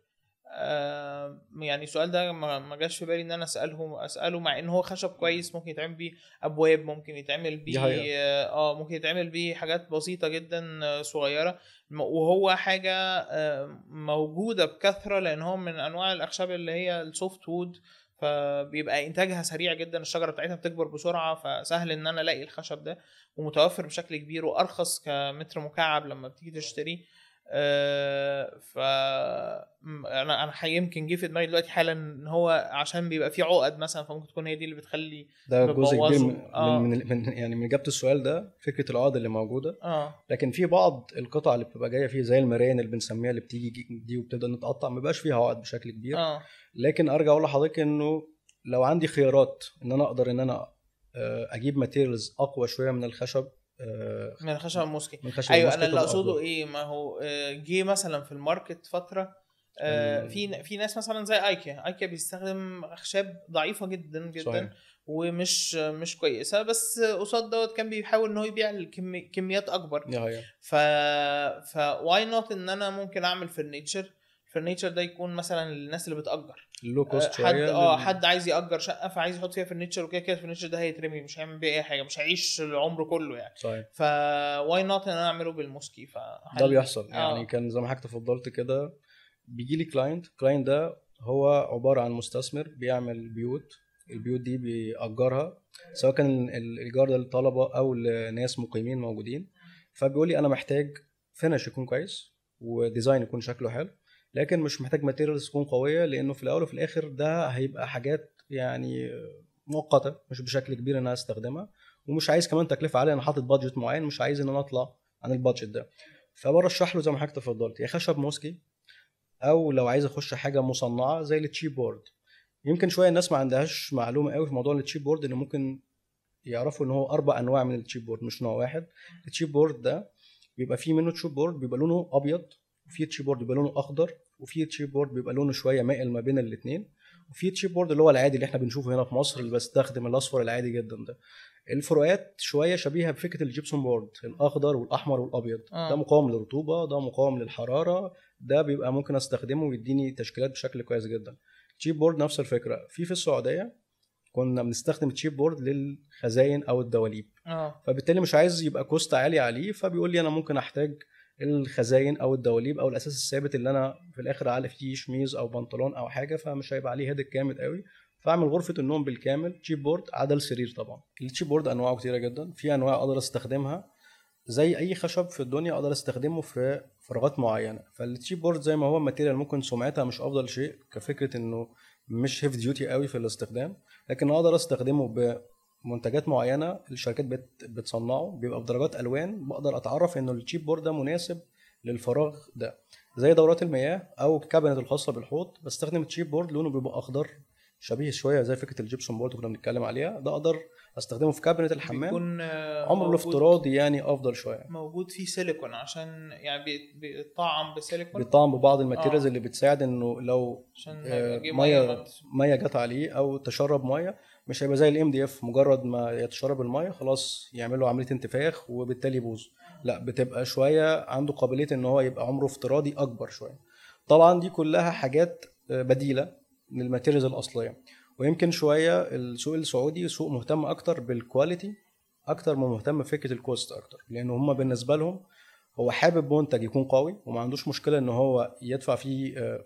آه يعني السؤال ده ما ما جاش في بالي ان انا اساله اساله مع ان هو خشب كويس ممكن يتعمل بيه ابواب ممكن يتعمل دي بيه حقيقة. اه ممكن يتعمل بيه حاجات بسيطه جدا آه، صغيره م- وهو حاجه آه، موجوده بكثره لان هو من انواع الاخشاب اللي هي السوفت وود فبيبقى انتاجها سريع جدا الشجره بتاعتها بتكبر بسرعه فسهل ان انا الاقي الخشب ده ومتوفر بشكل كبير وارخص كمتر مكعب لما بتيجي تشتريه آه، ف م- انا انا حقيقي يمكن جه في دماغي دلوقتي حالا ان هو عشان بيبقى فيه عقد مثلا فممكن تكون هي دي اللي بتخلي ده جزء كبير بتبوظه. من, آه. من, من, من يعني من اجابه السؤال ده فكره العقد اللي موجوده اه لكن في بعض القطع اللي بتبقى جايه فيه زي المراين اللي بنسميها اللي بتيجي دي وبتبدا نتقطع ما بيبقاش فيها عقد بشكل كبير اه لكن ارجع اقول لحضرتك انه لو عندي خيارات ان انا اقدر ان انا آه، اجيب ماتيريالز اقوى شويه من الخشب آه، من الخشب الموسكي من خشب ايوه الموسكي انا اللي تبقى اقصده أفضل. ايه ما هو آه، جه مثلا في الماركت فتره آه، ال- في في ناس مثلا زي ايكيا ايكيا بيستخدم اخشاب ضعيفه جدا جدا صحيح. ومش مش كويسه بس قصاد دوت كان بيحاول ان هو يبيع الكمي- كميات اكبر دي حقيقة. ف فواي نوت ان انا ممكن اعمل فرنيتشر الفرنيتشر ده يكون مثلا للناس اللي بتاجر اللو كوست آه، شويه حد اه لل- حد عايز ياجر شقه فعايز يحط فيها فرنيتشر وكده كده الفرنيتشر ده هيترمي مش هيعمل بيه اي حاجه مش هيعيش العمر كله يعني صحيح فواي نوت ان انا اعمله بالموسكي ف ده بيحصل آه. يعني كان زي ما حضرتك تفضلت كده بيجي لي كلاينت كلاينت ده هو عباره عن مستثمر بيعمل بيوت البيوت دي بيأجرها سواء كان ال- الايجار ده للطلبه او لناس مقيمين موجودين فبيقول لي انا محتاج فينش يكون كويس وديزاين يكون شكله حلو لكن مش محتاج ماتيريالز تكون قويه لانه في الاول وفي الاخر ده هيبقى حاجات يعني مؤقته مش بشكل كبير ان انا استخدمها ومش عايز كمان تكلفه عاليه انا حاطط بادجت معين مش عايز ان انا اطلع عن البادجت ده فبرشح له زي ما حضرتك تفضلت يا خشب موسكي او لو عايز اخش حاجه مصنعه زي التشيب بورد يمكن شويه الناس ما عندهاش معلومه قوي في موضوع التشيب بورد ان ممكن يعرفوا ان هو اربع انواع من التشيب بورد مش نوع واحد التشيب بورد ده بيبقى فيه منه تشيب بورد بيبقى لونه ابيض وفي تشيب بورد بيبقى لونه اخضر وفي تشيب بورد بيبقى لونه شويه مائل ما بين الاثنين وفي تشيب بورد اللي هو العادي اللي احنا بنشوفه هنا في مصر اللي بستخدم الاصفر العادي جدا ده الفروقات شويه شبيهه بفكره الجبسون بورد الاخضر والاحمر والابيض آه. ده مقاوم للرطوبه ده مقاوم للحراره ده بيبقى ممكن استخدمه ويديني تشكيلات بشكل كويس جدا تشيب بورد نفس الفكره في في السعوديه كنا بنستخدم تشيب بورد للخزاين او الدواليب اه فبالتالي مش عايز يبقى كوست عالي عليه فبيقول لي انا ممكن احتاج الخزاين او الدواليب او الاساس الثابت اللي انا في الاخر اعلق فيه شميز او بنطلون او حاجه فمش هيبقى عليه هيدك جامد قوي فاعمل غرفه النوم بالكامل تشيب بورد عدا السرير طبعا التشيب بورد انواعه كتيره جدا في انواع اقدر استخدمها زي اي خشب في الدنيا اقدر استخدمه في فراغات معينه فالتشيب بورد زي ما هو ماتيريال ممكن سمعتها مش افضل شيء كفكره انه مش هيف ديوتي قوي في الاستخدام لكن اقدر استخدمه بمنتجات معينه الشركات بت بتصنعه بيبقى بدرجات الوان بقدر اتعرف انه التشيب بورد ده مناسب للفراغ ده زي دورات المياه او الكابينت الخاصه بالحوض بستخدم التشيب بورد لونه بيبقى اخضر شبيه شويه زي فكره الجبسون بورد اللي كنا بنتكلم عليها ده اقدر استخدمه في كابينت الحمام بيكون آه، عمره موجود- الافتراضي يعني افضل شويه موجود فيه سيليكون عشان يعني بي- بيطعم بسيليكون بيطعم ببعض الماتيريالز آه. اللي بتساعد انه لو عشان آه، يجيب ميه ما- ميه جت عليه او تشرب ميه مش هيبقى زي الام دي اف مجرد ما يتشرب الميه خلاص يعمل له عمليه انتفاخ وبالتالي يبوظ لا بتبقى شويه عنده قابليه ان هو يبقى عمره افتراضي اكبر شويه طبعا دي كلها حاجات آه، بديله للماتيريالز الاصليه ويمكن شويه السوق السعودي سوق مهتم اكتر بالكواليتي اكتر ما مهتم بفكره الكوست اكتر لان هم بالنسبه لهم هو حابب منتج يكون قوي وما عندوش مشكله ان هو يدفع فيه آه،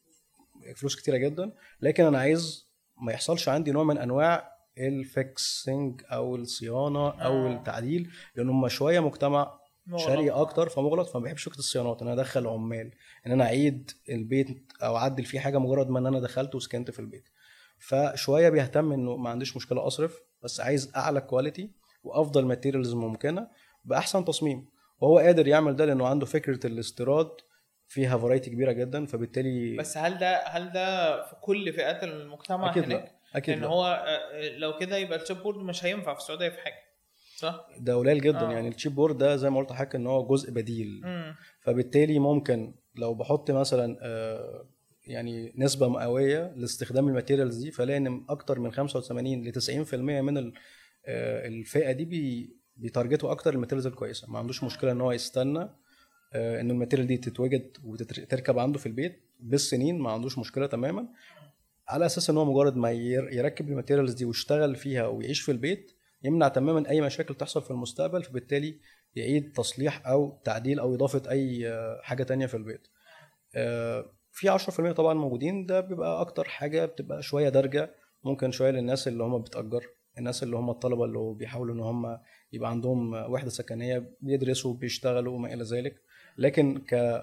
فلوس كتيره جدا لكن انا عايز ما يحصلش عندي نوع من انواع الفيكسنج او الصيانه او آه. التعديل لان هم شويه مجتمع مغلق. شرقي اكتر فمغلق فما بحبش فكره الصيانات ان انا ادخل عمال ان انا اعيد البيت او اعدل فيه حاجه مجرد ما ان انا دخلت وسكنت في البيت فشويه بيهتم انه ما عنديش مشكله اصرف بس عايز اعلى كواليتي وافضل ماتيريالز ممكنه باحسن تصميم وهو قادر يعمل ده لانه عنده فكره الاستيراد فيها فرايتي كبيره جدا فبالتالي بس هل ده هل ده في كل فئات المجتمع اكيد هناك؟ لا اكيد ان لا. هو آه، لو كده يبقى الشيب بورد مش هينفع في السعوديه في حاجه صح؟ ده قليل جدا آه. يعني التشيب بورد ده زي ما قلت لحضرتك ان هو جزء بديل امم فبالتالي ممكن لو بحط مثلا آه، يعني نسبه مئويه لاستخدام الماتيريالز دي فلاقي ان اكتر من 85 ل 90% من ال- آه، الفئه دي بي بيتارجتوا اكتر الماتيريالز الكويسه ما عندوش مشكله ان هو يستنى آه، ان الماتيريال دي تتوجد وتركب عنده في البيت بالسنين ما عندوش مشكله تماما على اساس ان هو مجرد ما ير- يركب الماتيريالز دي ويشتغل فيها ويعيش في البيت يمنع تماما اي مشاكل تحصل في المستقبل فبالتالي يعيد تصليح او تعديل او اضافه اي آه، حاجه تانية في البيت آه، في 10% طبعا موجودين ده بيبقى اكتر حاجه بتبقى شويه دارجه ممكن شويه للناس اللي هم بتأجر الناس اللي هم الطلبه اللي هو بيحاولوا ان هم يبقى عندهم وحده سكنيه بيدرسوا بيشتغلوا وما الى ذلك لكن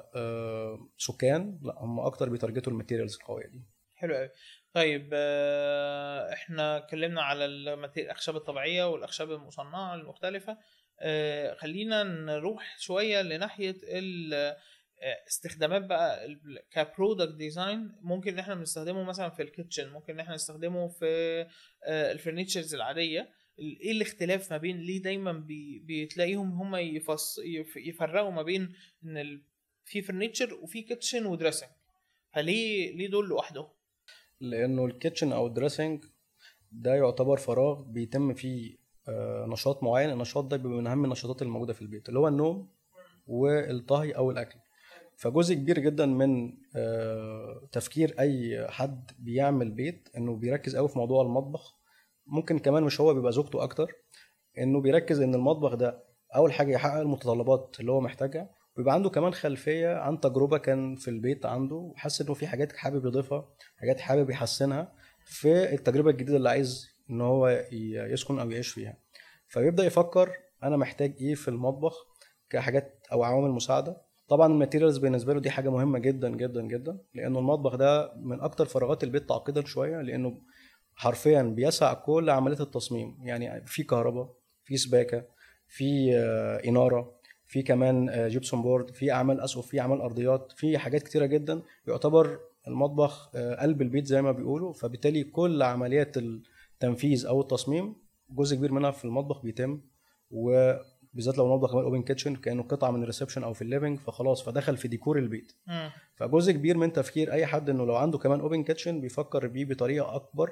كسكان لا هم اكتر بيتارجتوا الماتيريالز القويه دي حلو قوي طيب آه، احنا اتكلمنا على الماتي- الاخشاب الطبيعيه والاخشاب المصنعه المختلفه آه، خلينا نروح شويه لناحيه ال- آه، استخدامات بقى ال- كبرودكت ديزاين ممكن ان احنا بنستخدمه مثلا في الكيتشن ممكن ان احنا نستخدمه في آه، الفرنيتشرز العاديه ال- ايه الاختلاف ما بين ليه دايما بي بتلاقيهم هم يفص يف- يفرقوا ما بين ان ال- في فرنيتشر وفي كيتشن ودريسنج فليه ليه دول لوحدهم لانه الكيتشن او الدريسنج ده يعتبر فراغ بيتم فيه آه، نشاط معين النشاط ده بيبقى من اهم النشاطات الموجوده في البيت اللي هو النوم والطهي او الاكل فجزء كبير جدا من آه، تفكير اي حد بيعمل بيت انه بيركز قوي في موضوع المطبخ ممكن كمان مش هو بيبقى زوجته اكتر انه بيركز ان المطبخ ده اول حاجه يحقق المتطلبات اللي هو محتاجها ويبقى عنده كمان خلفيه عن تجربه كان في البيت عنده وحاسس انه في حاجات حابب يضيفها حاجات حابب يحسنها في التجربه الجديده اللي عايز ان هو ي- يسكن او يعيش فيها فيبدا يفكر انا محتاج ايه في المطبخ كحاجات او عوامل مساعده طبعا الماتيريالز بالنسبه له دي حاجه مهمه جدا جدا جدا لانه المطبخ ده من اكتر فراغات البيت تعقيدا شويه لانه حرفيا بيسع كل عمليه التصميم يعني في كهرباء في سباكه في آه، اناره في كمان آه، جيبسون بورد في اعمال اسقف في اعمال ارضيات في حاجات كتيره جدا يعتبر المطبخ آه، قلب البيت زي ما بيقولوا فبالتالي كل عمليات التنفيذ او التصميم جزء كبير منها في المطبخ بيتم وبالذات لو المطبخ كمان اوبن كيتشن كانه قطعه من الريسبشن او في الليفنج فخلاص فدخل في ديكور البيت مم. فجزء كبير من تفكير اي حد انه لو عنده كمان اوبن كيتشن بيفكر بيه بطريقه اكبر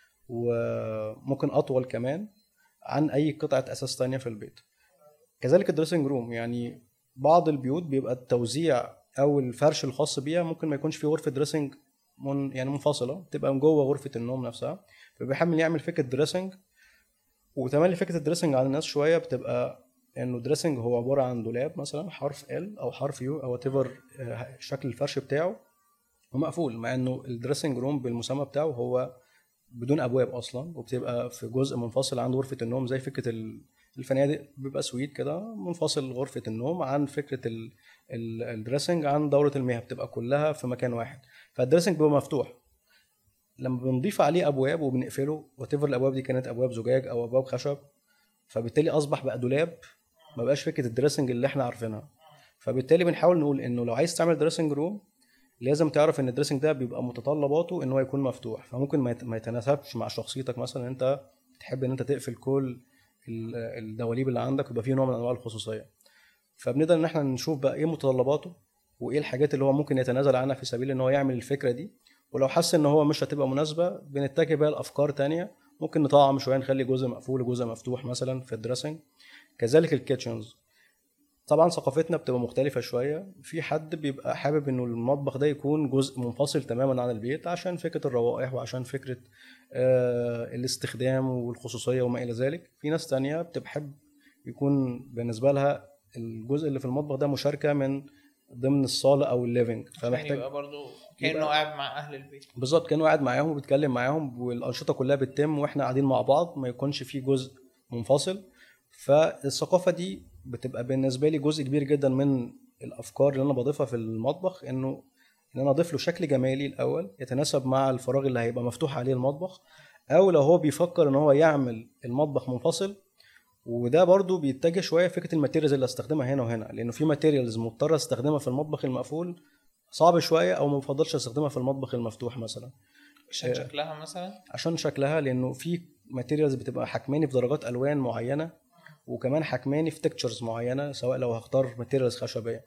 وممكن اطول كمان عن اي قطعه اساس تانية في البيت كذلك الدريسنج روم يعني بعض البيوت بيبقى التوزيع او الفرش الخاص بيها ممكن ما يكونش في غرفه دريسنج من يعني منفصله تبقى من جوه غرفه النوم نفسها فبيحاول يعمل فكره دريسنج وتملي فكره الدريسنج على الناس شويه بتبقى انه دريسنج هو عباره عن دولاب مثلا حرف ال او حرف يو او whatever آه، شكل الفرش بتاعه ومقفول مع انه الدريسنج روم بالمسمى بتاعه هو بدون ابواب اصلا وبتبقى في جزء منفصل عن غرفه النوم زي فكره ال- الفنادق بيبقى سويت كده منفصل غرفه النوم عن فكره ال- ال- الدريسنج عن دوره المياه بتبقى كلها في مكان واحد فالدريسنج بيبقى مفتوح لما بنضيف عليه ابواب وبنقفله وات الابواب دي كانت ابواب زجاج او ابواب خشب فبالتالي اصبح بقى دولاب ما بقاش فكره الدريسنج اللي احنا عارفينها فبالتالي بنحاول نقول انه لو عايز تعمل دريسنج روم لازم تعرف ان الدريسنج ده بيبقى متطلباته ان هو يكون مفتوح فممكن ما يت- ما يتناسبش مع شخصيتك مثلا انت تحب ان انت تقفل كل ال- الدواليب اللي عندك ويبقى فيه نوع من انواع الخصوصيه فبنقدر ان احنا نشوف بقى ايه متطلباته وايه الحاجات اللي هو ممكن يتنازل عنها في سبيل ان هو يعمل الفكره دي ولو حس ان هو مش هتبقى مناسبه بنتجه بقى لافكار تانية ممكن نطعم شويه نخلي جزء مقفول وجزء مفتوح مثلا في الدريسنج كذلك الكيتشنز طبعا ثقافتنا بتبقى مختلفة شوية في حد بيبقى حابب انه المطبخ ده يكون جزء منفصل تماما عن البيت عشان فكرة الروائح وعشان فكرة آه الاستخدام والخصوصية وما إلى ذلك في ناس تانية بتحب يكون بالنسبة لها الجزء اللي في المطبخ ده مشاركة من ضمن الصالة أو الليفينج عشان فمحتاج يبقى برضه كانه يبقى- قاعد مع اهل البيت بالظبط كانه قاعد معاهم وبيتكلم معاهم والانشطه كلها بتتم واحنا قاعدين مع بعض ما يكونش في جزء منفصل فالثقافه دي بتبقى بالنسبه لي جزء كبير جدا من الافكار اللي انا بضيفها في المطبخ انه ان انا اضيف له شكل جمالي الاول يتناسب مع الفراغ اللي هيبقى مفتوح عليه المطبخ او لو هو بيفكر ان هو يعمل المطبخ منفصل وده برضو بيتجه شويه فكره الماتيريالز اللي استخدمها هنا وهنا لانه في ماتيريالز مضطر استخدمها في المطبخ المقفول صعب شويه او ما بفضلش استخدمها في المطبخ المفتوح مثلا عشان شكلها مثلا عشان شكلها لانه في ماتيريالز بتبقى حكماني في درجات الوان معينه وكمان حكماني في تكتشرز معينه سواء لو هختار ماتيريالز خشبيه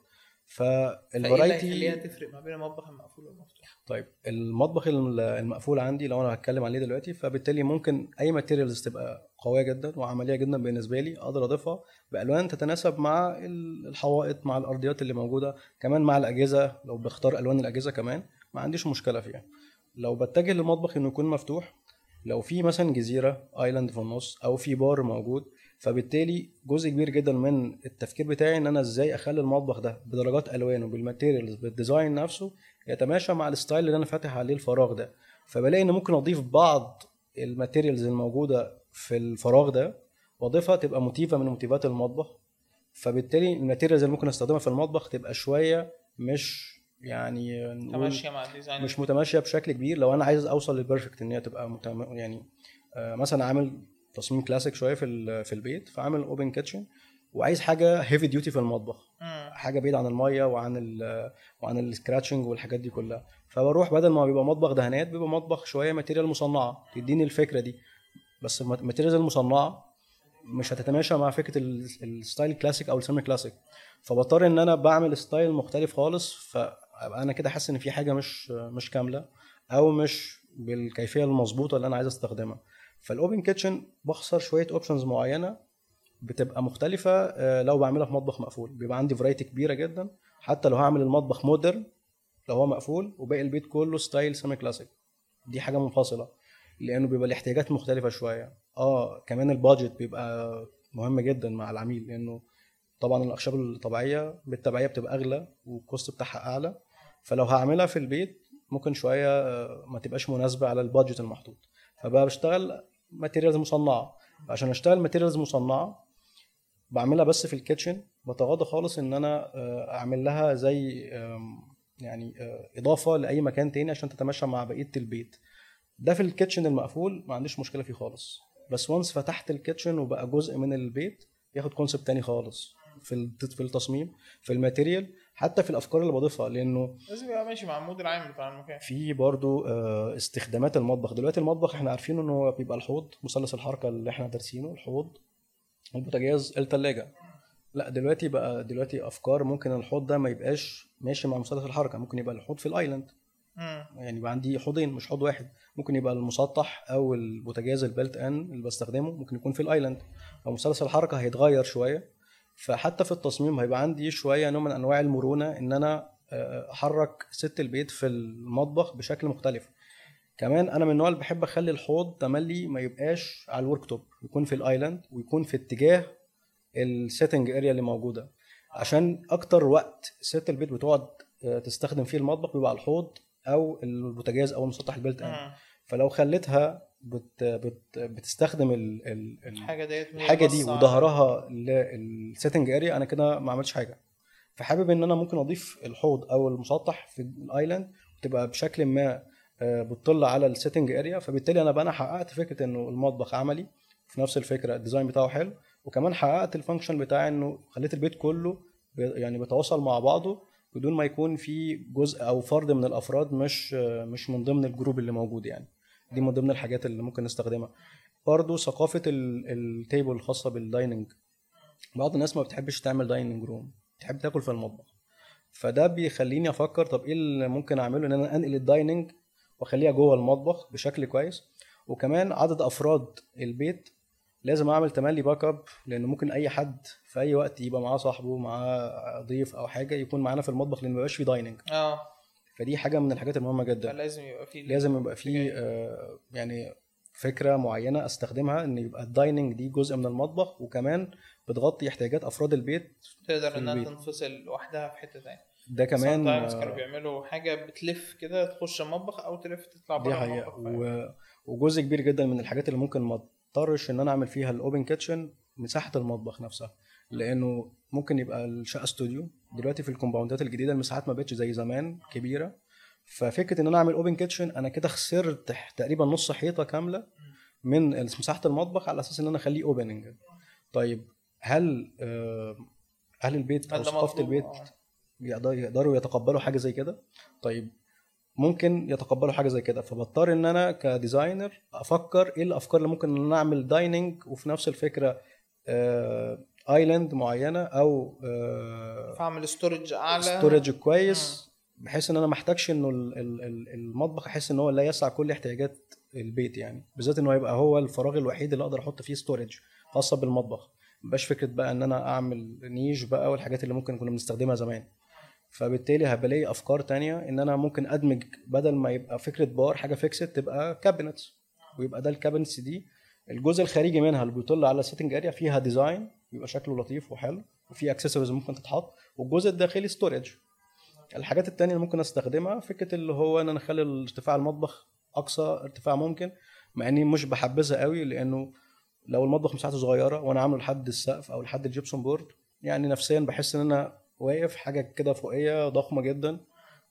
فايه اللي فالفرايتي هيخليها تفرق ما بين المطبخ المقفول والمفتوح طيب المطبخ الم- المقفول عندي لو انا هتكلم عليه دلوقتي فبالتالي ممكن اي ماتيريالز تبقى قويه جدا وعمليه جدا بالنسبه لي اقدر اضيفها بالوان تتناسب مع ال- الحوائط مع الارضيات اللي موجوده كمان مع الاجهزه لو بختار الوان الاجهزه كمان ما عنديش مشكله فيها لو بتجه للمطبخ انه يكون مفتوح لو في مثلا جزيره ايلاند في النص او في بار موجود فبالتالي جزء كبير جدا من التفكير بتاعي ان انا ازاي اخلي المطبخ ده بدرجات الوانه بالماتيريالز بالديزاين نفسه يتماشى مع الستايل اللي انا فاتح عليه الفراغ ده فبلاقي ان ممكن اضيف بعض الماتيريالز الموجوده في الفراغ ده واضيفها تبقى موتيفه من موتيفات المطبخ فبالتالي الماتيريالز اللي ممكن استخدمها في المطبخ تبقى شويه مش يعني نقول تماشيه مع الديزاين مش متماشيه بشكل كبير لو انا عايز اوصل للبرفكت ان هي تبقى متم... يعني آه، مثلا عامل تصميم كلاسيك شويه في ال- في البيت فعامل اوبن كيتشن وعايز حاجه هيفي ديوتي في المطبخ مم. حاجه بعيد عن الميه وعن ال وعن السكراتشنج والحاجات دي كلها فبروح بدل ما بيبقى مطبخ دهانات بيبقى مطبخ شويه ماتيريال مصنعه تديني الفكره دي بس المات- الماتيريالز المصنعه مش هتتماشى مع فكره ال- الستايل الكلاسيك او السيمي كلاسيك فبضطر ان انا بعمل ستايل مختلف خالص فابقى انا كده حاسس ان في حاجه مش مش كامله او مش بالكيفيه المظبوطه اللي انا عايز استخدمها فالاوبن كيتشن بخسر شويه اوبشنز معينه بتبقى مختلفه آه، لو بعملها في مطبخ مقفول بيبقى عندي فرايتي كبيره جدا حتى لو هعمل المطبخ مودرن لو هو مقفول وباقي البيت كله ستايل سيمي كلاسيك دي حاجه منفصله لانه بيبقى الاحتياجات مختلفه شويه اه كمان البادجت بيبقى مهم جدا مع العميل لانه طبعا الاخشاب الطبيعيه بالتبعيه بتبقى اغلى والكوست بتاعها اعلى فلو هعملها في البيت ممكن شويه آه، ما تبقاش مناسبه على البادجت المحطوط فبقى بشتغل ماتيريالز مصنعه عشان اشتغل ماتيريالز مصنعه بعملها بس في الكيتشن بتغاضى خالص ان انا آه، اعمل لها زي آم، يعني آه، اضافه لاي مكان تاني عشان تتماشى مع بقيه البيت ده في الكيتشن المقفول ما عنديش مشكله فيه خالص بس وانس فتحت الكيتشن وبقى جزء من البيت ياخد كونسبت تاني خالص في الت- في التصميم في الماتيريال حتى في الافكار اللي بضيفها لانه لازم يبقى ماشي مع المود العام بتاع المكان في برضو آه، استخدامات المطبخ دلوقتي المطبخ احنا عارفين ان هو بيبقى الحوض مثلث الحركه اللي احنا دارسينه الحوض البوتاجاز الثلاجه لا دلوقتي بقى دلوقتي افكار ممكن الحوض ده ما يبقاش ماشي مع مثلث الحركه ممكن يبقى الحوض في الايلاند مم. يعني يبقى عندي حوضين مش حوض واحد ممكن يبقى المسطح او البوتاجاز البلت ان اللي بستخدمه ممكن يكون في الايلاند او مثلث الحركه هيتغير شويه فحتى في التصميم هيبقى عندي شويه نوع من انواع المرونه ان انا آه، احرك ست البيت في المطبخ بشكل مختلف كمان انا من النوع اللي بحب اخلي الحوض تملي ما يبقاش على الورك توب يكون في الايلاند ويكون في اتجاه السيتنج اريا اللي موجوده عشان اكتر وقت ست البيت بتقعد آه، تستخدم فيه المطبخ بيبقى على الحوض او البوتاجاز او المسطح البلت ان مم. فلو خليتها بت بت بتستخدم ال ال ال الحاجه ديت وهي الحاجه دي باصة على- وظهرها للسيتنج اريا انا كده ما عملتش حاجه فحابب ان انا ممكن اضيف الحوض او المسطح في الايلاند تبقى بشكل ما آه، بتطل على السيتنج اريا فبالتالي انا بقى انا حققت فكره انه المطبخ عملي في نفس الفكره الديزاين بتاعه حلو وكمان حققت الفانكشن بتاعي انه خليت البيت كله بي- يعني بيتواصل مع بعضه بدون ما يكون في جزء او فرد من الافراد مش آه، مش من ضمن الجروب اللي موجود يعني دي من ضمن الحاجات اللي ممكن نستخدمها برضه ثقافه ال- التيبل الخاصه بالدايننج بعض الناس ما بتحبش تعمل دايننج روم بتحب تاكل في المطبخ فده بيخليني افكر طب ايه اللي ممكن اعمله ان انا انقل الدايننج واخليها جوه المطبخ بشكل كويس وكمان عدد افراد البيت لازم اعمل تملي باك اب لان ممكن اي حد في اي وقت يبقى معاه صاحبه معاه ضيف او حاجه يكون معانا في المطبخ لان ما بيبقاش فيه دايننج اه فدي حاجه من الحاجات المهمه جدا فلازم يبقى في لازم يبقى فيه آه، يعني فكره معينه استخدمها ان يبقى الدايننج دي جزء من المطبخ وكمان بتغطي احتياجات افراد البيت تقدر في انها البيت. تنفصل لوحدها في حته ثانيه ده كمان sometimes كانوا آه، بيعملوا حاجه بتلف كده تخش المطبخ او تلف تطلع دي بره حقيقة المطبخ و... وجزء كبير جدا من الحاجات اللي ممكن ما اضطرش ان انا اعمل فيها الاوبن كيتشن مساحة المطبخ نفسها لانه ممكن يبقى الشقة استوديو دلوقتي في الكومباوندات الجديدة المساحات ما بقتش زي زمان كبيرة ففكرة ان انا اعمل اوبن كيتشن انا كده خسرت تقريبا نص حيطة كاملة من مساحة المطبخ على اساس ان انا اخليه اوبننج طيب هل آه، هل البيت او هل ده ثقافة مطلوب؟ البيت آه. يقدر- يقدروا يتقبلوا حاجه زي كده طيب ممكن يتقبلوا حاجه زي كده فبضطر ان انا كديزاينر افكر ايه الافكار اللي ممكن ان انا اعمل دايننج وفي نفس الفكره آه، ايلاند معينه او آه، فاعمل ستورج اعلى ستورج كويس بحيث ان انا ما احتاجش انه ال- ال- ال- المطبخ احس ان هو لا يسع كل احتياجات البيت يعني بالذات انه هيبقى هو الفراغ الوحيد اللي اقدر احط فيه ستورج خاصه بالمطبخ مبقاش فكره بقى ان انا اعمل نيش بقى والحاجات اللي ممكن كنا بنستخدمها زمان فبالتالي هبلاقي افكار تانية ان انا ممكن ادمج بدل ما يبقى فكره بار حاجه فيكسد تبقى كابينتس ويبقى ده الكابينتس دي الجزء الخارجي منها اللي بيطل على السيتنج اريا فيها ديزاين بيبقى شكله لطيف وحلو وفي اكسسوارز ممكن تتحط والجزء الداخلي ستورج الحاجات التانية اللي ممكن استخدمها فكره اللي هو ان انا اخلي ارتفاع المطبخ اقصى ارتفاع ممكن مع اني مش بحبذها قوي لانه لو المطبخ مساحته صغيره وانا عامله لحد السقف او لحد الجبسون بورد يعني نفسيا بحس ان انا واقف حاجه كده فوقيه ضخمه جدا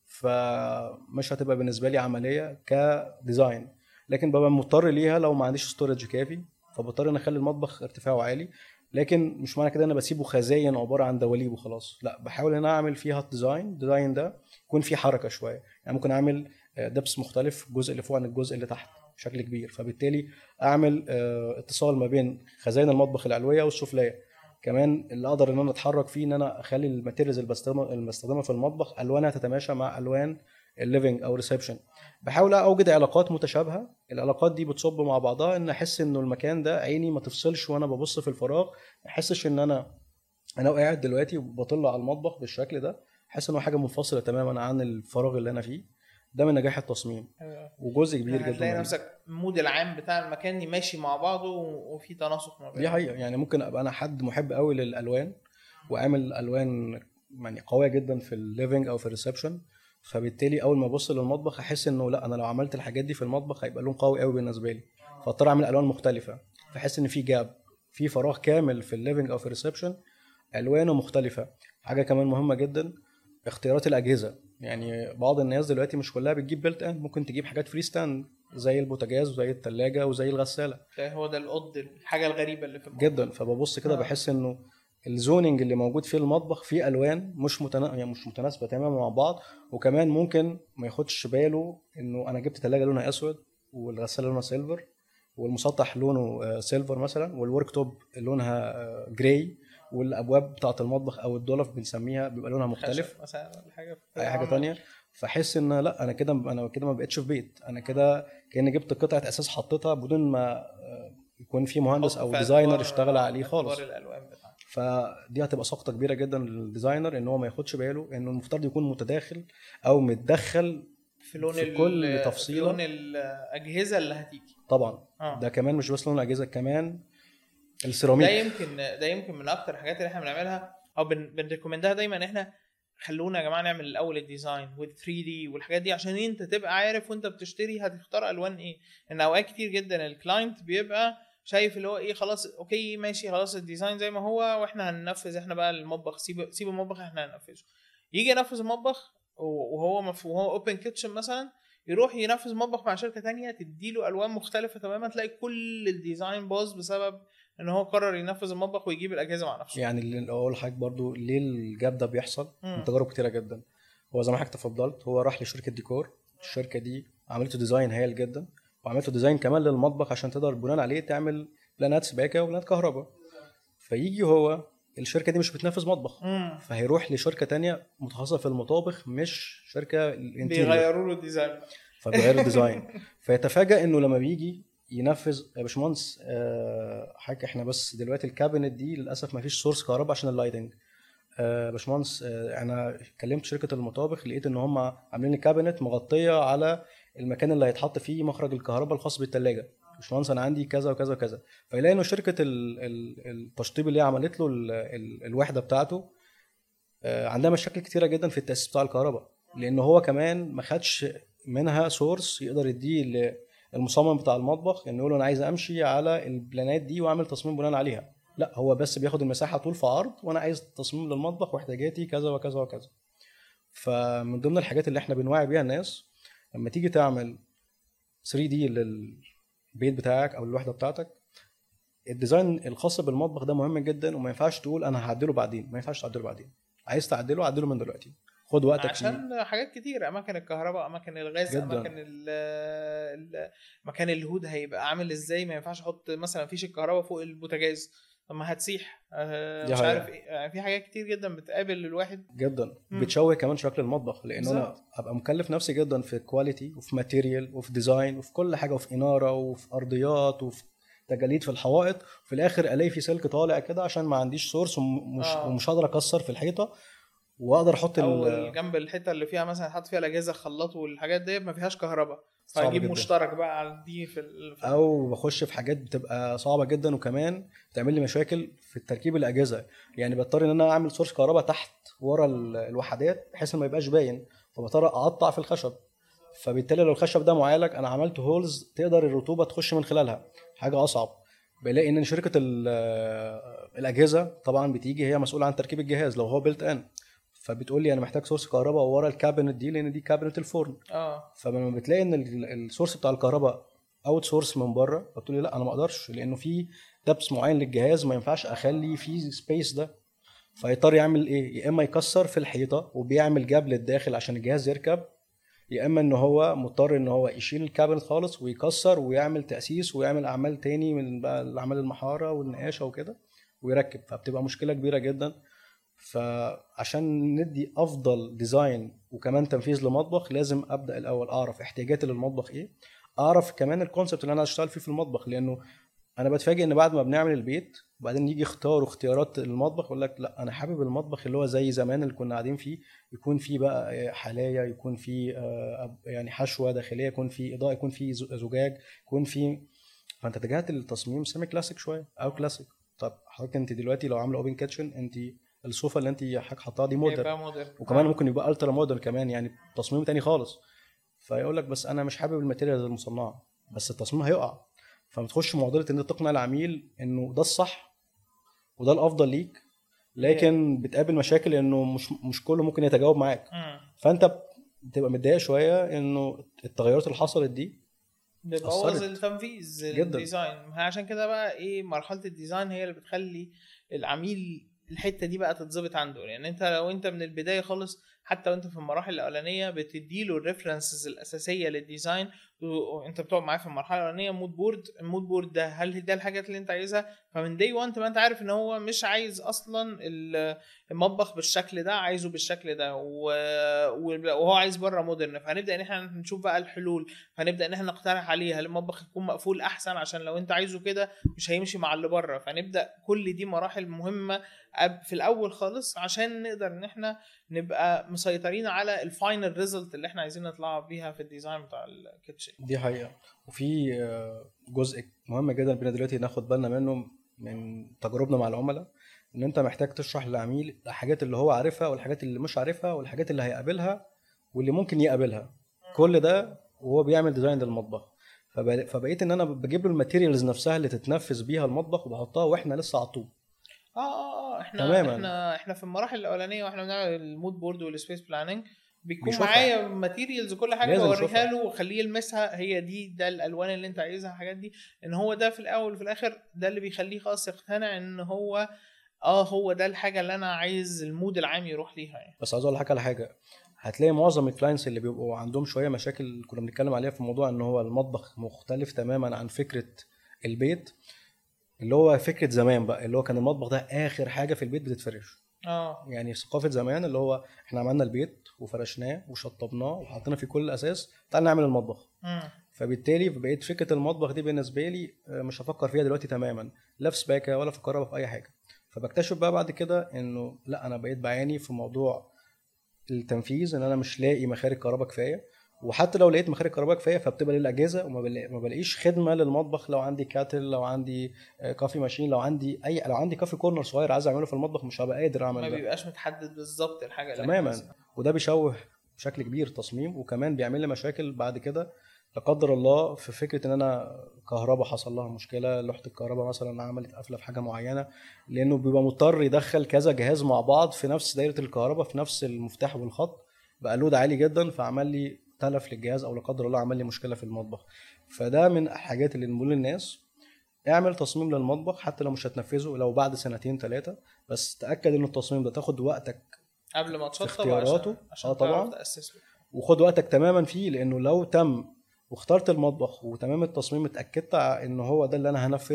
فمش هتبقى بالنسبه لي عمليه كديزاين لكن ببقى مضطر ليها لو ما عنديش ستورج كافي فبضطر ان اخلي المطبخ ارتفاعه عالي لكن مش معنى كده انا بسيبه خزاين عباره عن دواليب وخلاص لا بحاول ان أنا اعمل فيها الديزاين الديزاين ده يكون فيه حركه شويه يعني ممكن اعمل آه، دبس مختلف الجزء اللي فوق عن الجزء اللي تحت بشكل كبير فبالتالي اعمل آه، اتصال ما بين خزائن المطبخ العلويه والسفليه كمان اللي اقدر ان انا اتحرك فيه ان انا اخلي الماتيريالز اللي بستخدمها اللي بستخدمها في المطبخ الوانها تتماشى مع الوان الليفنج او ريسبشن بحاول اوجد علاقات متشابهه العلاقات دي بتصب مع بعضها ان احس انه المكان ده عيني ما تفصلش وانا ببص في الفراغ ما احسش ان انا انا قاعد دلوقتي وبطل على المطبخ بالشكل ده احس انه حاجه منفصله تماما عن الفراغ اللي انا فيه ده من نجاح التصميم وجزء كبير جدا هتلاقي منه. نفسك المود العام بتاع المكان ماشي مع بعضه وفي تناسق ما بينهم دي حقيقة يعني ممكن ابقى انا حد محب قوي للالوان وعامل الوان يعني قويه جدا في الليفنج او في الريسبشن فبالتالي اول ما ابص للمطبخ احس انه لا انا لو عملت الحاجات دي في المطبخ هيبقى لون قوي قوي بالنسبه لي فاضطر اعمل الوان مختلفه فاحس ان في جاب في فراغ كامل في الليفنج او في الريسبشن الوانه مختلفه حاجه كمان مهمه جدا اختيارات الاجهزه يعني بعض الناس دلوقتي مش كلها بتجيب بيلت ان ممكن تجيب حاجات فري ستاند زي البوتاجاز وزي الثلاجه وزي الغساله ده هو ده القط الحاجه الغريبه اللي في الموضوع. جدا فببص كده آه. بحس انه الزوننج اللي موجود في المطبخ فيه الوان مش متنا... يعني مش متناسبه تماما مع بعض وكمان ممكن ما ياخدش باله انه انا جبت ثلاجه لونها اسود والغساله لونها سيلفر والمسطح لونه آه، سيلفر مثلا والورك توب لونها آه، جراي والابواب بتاعه المطبخ او الدولف بنسميها بيبقى لونها مختلف خشب مثلا ولا حاجه في اي حاجه عمل. تانية فاحس ان لا انا كده انا كده ما بقتش في بيت انا كده كاني جبت قطعه اساس حطيتها بدون ما آه، يكون في مهندس حط او في ديزاينر أدوار- اشتغل عليه أدوار خالص الالوان بتاعته فدي هتبقى سقطه كبيره جدا للديزاينر ان هو ما ياخدش باله انه المفترض يكون متداخل او متدخل في لون في ال- كل في تفصيلة. لون الاجهزه اللي هتيجي طبعا اه ده كمان مش بس لون الاجهزه كمان ده السيراميك يمكن ده يمكن من اكتر الحاجات اللي احنا بنعملها او بن بنريكومندها دايما ان احنا خلونا يا جماعه نعمل الاول الديزاين وال 3 دي والحاجات دي عشان انت تبقى عارف وانت بتشتري هتختار الوان ايه ان اوقات كتير جدا الكلاينت بيبقى شايف اللي هو ايه خلاص اوكي ماشي خلاص الديزاين زي ما هو واحنا هننفذ احنا بقى المطبخ سيب سيب المطبخ احنا هننفذه يجي ينفذ المطبخ وهو مف- وهو اوبن كيتشن مثلا يروح ينفذ مطبخ مع شركه تانية تديله الوان مختلفه تماما تلاقي كل الديزاين باظ بسبب ان هو قرر ينفذ المطبخ ويجيب الاجهزه مع نفسه يعني اللي اقول لحضرتك برضو ليه الجاب ده بيحصل مم. من تجارب كتيره جدا هو زي ما حضرتك تفضلت هو راح لشركه ديكور الشركه دي عملت له ديزاين هايل جدا وعملت له ديزاين كمان للمطبخ عشان تقدر بناء عليه تعمل بلانات سباكه وبلانات كهرباء فيجي هو الشركه دي مش بتنفذ مطبخ مم. فهيروح لشركه تانية متخصصه في المطابخ مش شركه الانتيريور بيغيروا له الديزاين فبيغير الديزاين فيتفاجئ انه لما بيجي ينفذ يا باشمهندس آه، حاجه احنا بس دلوقتي الكابينت دي للاسف ما فيش سورس كهرباء عشان اللايتنج آه، يا باشمهندس آه، انا كلمت شركه المطابخ لقيت ان هم عاملين الكابينت مغطيه على المكان اللي هيتحط فيه مخرج الكهرباء الخاص بالثلاجه باشمهندس انا عندي كذا وكذا وكذا فيلاقي انه شركه ال- ال- التشطيب اللي هي عملت له ال- ال- الوحده بتاعته آه، عندها مشاكل كتيره جدا في التاسيس بتاع الكهرباء لان هو كمان ما خدش منها سورس يقدر يديه للمصمم بتاع المطبخ انه يقول له انا عايز امشي على البلانات دي واعمل تصميم بناء عليها لا هو بس بياخد المساحه طول في عرض وانا عايز تصميم للمطبخ واحتياجاتي كذا وكذا وكذا فمن ضمن الحاجات اللي احنا بنوعي بيها الناس لما تيجي تعمل 3 دي للبيت بتاعك او الوحده بتاعتك الديزاين الخاص بالمطبخ ده مهم جدا وما ينفعش تقول انا هعدله بعدين ما ينفعش تعدله بعدين عايز تعدله عدله من دلوقتي خد وقتك فيه عشان حاجات كتير اماكن الكهرباء اماكن الغاز جداً. اماكن ال ال- مكان الهود هيبقى عامل ازاي ما ينفعش احط مثلا فيش الكهرباء فوق البوتاجاز طب ما هتسيح آه، دي مش حقيقة. عارف ايه يعني في حاجات كتير جدا بتقابل الواحد جدا مم. بتشوه كمان شكل المطبخ لان انا بالظبط. ابقى مكلف نفسي جدا في كواليتي وفي ماتيريال وفي ديزاين وفي كل حاجه وفي اناره وفي ارضيات وفي تجاليد في الحوائط في الاخر الاقي في سلك طالع كده عشان ما عنديش سورس ومش آه. ومش هقدر اكسر في الحيطه واقدر احط او ال- جنب الحته اللي فيها مثلا حط فيها الاجهزه خلاط والحاجات دي ما فيهاش كهرباء صعب فاجيب جدا. مشترك بقى على دي في, ال... في او بخش في حاجات بتبقى صعبه جدا وكمان بتعمل لي مشاكل في تركيب الاجهزه يعني بضطر ان انا اعمل سورس كهرباء تحت ورا ال- الوحدات بحيث إن ما يبقاش باين فبضطر اقطع في الخشب فبالتالي لو الخشب ده معالج انا عملت هولز تقدر الرطوبه تخش من خلالها حاجه اصعب بلاقي ان شركه ال- الاجهزه طبعا بتيجي هي مسؤوله عن تركيب الجهاز لو هو بيلت ان فبتقول لي انا محتاج سورس كهرباء ورا الكابينت دي لان دي كابينت الفرن اه فلما بتلاقي ان ال- السورس بتاع الكهرباء اوت سورس من بره فبتقول لي لا انا ما اقدرش لانه في دبس معين للجهاز ما ينفعش اخلي فيه سبيس ده فيضطر يعمل ايه يا اما يكسر في الحيطه وبيعمل جاب للداخل عشان الجهاز يركب يا اما ان هو مضطر ان هو يشيل الكابينت خالص ويكسر ويعمل تاسيس ويعمل اعمال تاني من بقى اعمال المحاره والنقاشه وكده ويركب فبتبقى مشكله كبيره جدا فعشان ندي افضل ديزاين وكمان تنفيذ لمطبخ لازم ابدا الاول اعرف احتياجاتي للمطبخ ايه اعرف كمان الكونسبت اللي انا هشتغل فيه في المطبخ لانه انا بتفاجئ ان بعد ما بنعمل البيت وبعدين يجي يختاروا اختيارات المطبخ يقول لك لا انا حابب المطبخ اللي هو زي زمان اللي كنا قاعدين فيه يكون فيه بقى حلايا يكون فيه آه، يعني حشوه داخليه يكون فيه اضاءه يكون فيه ز- زجاج يكون فيه فانت اتجهت للتصميم سيمي كلاسيك شويه او كلاسيك طب حضرتك انت دلوقتي لو عامله اوبن كيتشن انت الصوفه اللي انت حضرتك حاطاها دي مودرن يبقى مودرن وكمان آه. ممكن يبقى الترا مودرن كمان يعني تصميم تاني خالص فيقول لك بس انا مش حابب الماتيريال المصنعه بس التصميم هيقع فبتخش معضله ان انت تقنع العميل انه ده الصح وده الافضل ليك لكن بتقابل مشاكل انه مش مش كله ممكن يتجاوب معاك مم. فانت بتبقى متضايق شويه انه التغيرات اللي حصلت دي بتبوظ أثرت. التنفيذ جدا. الديزاين ما هي عشان كده بقى ايه مرحله الديزاين هي اللي بتخلي العميل الحته دي بقى تتظبط عنده يعني انت لو انت من البدايه خالص حتى وانت في المراحل الاولانيه بتديله الريفرنسز الاساسيه للديزاين وانت بتقعد معاه في المرحله الاولانيه مود بورد المود بورد ده هل ده الحاجات اللي انت عايزها فمن داي 1 تبقى انت عارف ان هو مش عايز اصلا ال- المطبخ بالشكل ده عايزه بالشكل ده و- وهو عايز بره مودرن فهنبدا ان احنا نشوف بقى الحلول فنبدا ان احنا نقترح عليه هل المطبخ يكون مقفول احسن عشان لو انت عايزه كده مش هيمشي مع اللي بره فنبدا كل دي مراحل مهمه أب- في الاول خالص عشان نقدر ان احنا نبقى مسيطرين على الفاينل ريزلت اللي احنا عايزين نطلع بيها في الديزاين بتاع الكيتشن دي حقيقه وفي آه، جزء مهم جدا بينا دلوقتي ناخد بالنا منه من تجاربنا مع العملاء ان انت محتاج تشرح للعميل الحاجات اللي هو عارفها والحاجات اللي مش عارفها والحاجات اللي هيقابلها واللي ممكن يقابلها كل ده وهو بيعمل ديزاين للمطبخ فب- فبقيت ان انا بجيب له الماتيريالز نفسها اللي تتنفذ بيها المطبخ وبحطها واحنا لسه على الطوب اه اه اه احنا تماماً. احنا احنا في المراحل الاولانيه واحنا بنعمل المود بورد والسبيس بلاننج بيكون بيشوفها. معايا ماتيريالز وكل حاجه لازم بوريها يشوفها. له واخليه يلمسها هي دي ده الالوان اللي انت عايزها الحاجات دي ان هو ده في الاول وفي الاخر ده اللي بيخليه خلاص يقتنع ان هو اه هو ده الحاجه اللي انا عايز المود العام يروح ليها يعني بس عايز اقول لك على حاجه هتلاقي معظم الكلاينتس اللي بيبقوا عندهم شويه مشاكل كنا بنتكلم عليها في موضوع ان هو المطبخ مختلف تماما عن فكره البيت اللي هو فكره زمان بقى اللي هو كان المطبخ ده اخر حاجه في البيت بتتفرش اه يعني ثقافه زمان اللي هو احنا عملنا البيت وفرشناه وشطبناه وحطينا فيه كل الاساس تعال نعمل المطبخ مم. فبالتالي بقيت فكره المطبخ دي بالنسبه لي آه، مش هفكر فيها دلوقتي تماما لا في سباكه ولا في كهرباء في اي حاجه فبكتشف بقى بعد كده انه لا انا بقيت بعاني في موضوع التنفيذ ان انا مش لاقي مخارج كهرباء كفايه وحتى لو لقيت مخارج كهرباء كفايه فبتبقى للاجهزه وما بلا- ما بلاقيش خدمه للمطبخ لو عندي كاتل لو عندي آه، كافي ماشين لو عندي اي لو عندي كافي كورنر صغير عايز اعمله في المطبخ مش هبقى قادر اعمل ما ده بيبقاش متحدد بالظبط الحاجه اللي إحنا تماما عايزينها. وده بيشوه بشكل كبير تصميم وكمان بيعمل لي مشاكل بعد كده لا قدر الله في فكره ان انا كهرباء حصل لها مشكله لوحه الكهرباء مثلا عملت قفله في حاجه معينه لانه بيبقى مضطر يدخل كذا جهاز مع بعض في نفس دايره الكهرباء في نفس المفتاح والخط بقى لود عالي جدا فعمل لي تلف للجهاز او لا قدر الله عمل لي مشكله في المطبخ فده من الحاجات اللي نقول للناس اعمل تصميم للمطبخ حتى لو مش هتنفذه لو بعد سنتين ثلاثه بس تاكد ان التصميم ده تاخد وقتك قبل ما تشطب اختياراته. عشان, عشان آه طبعاً. تعرف تاسس له وخد وقتك تماما فيه لانه لو تم واخترت المطبخ وتمام التصميم اتاكدت ع- ان هو ده اللي انا هنفذه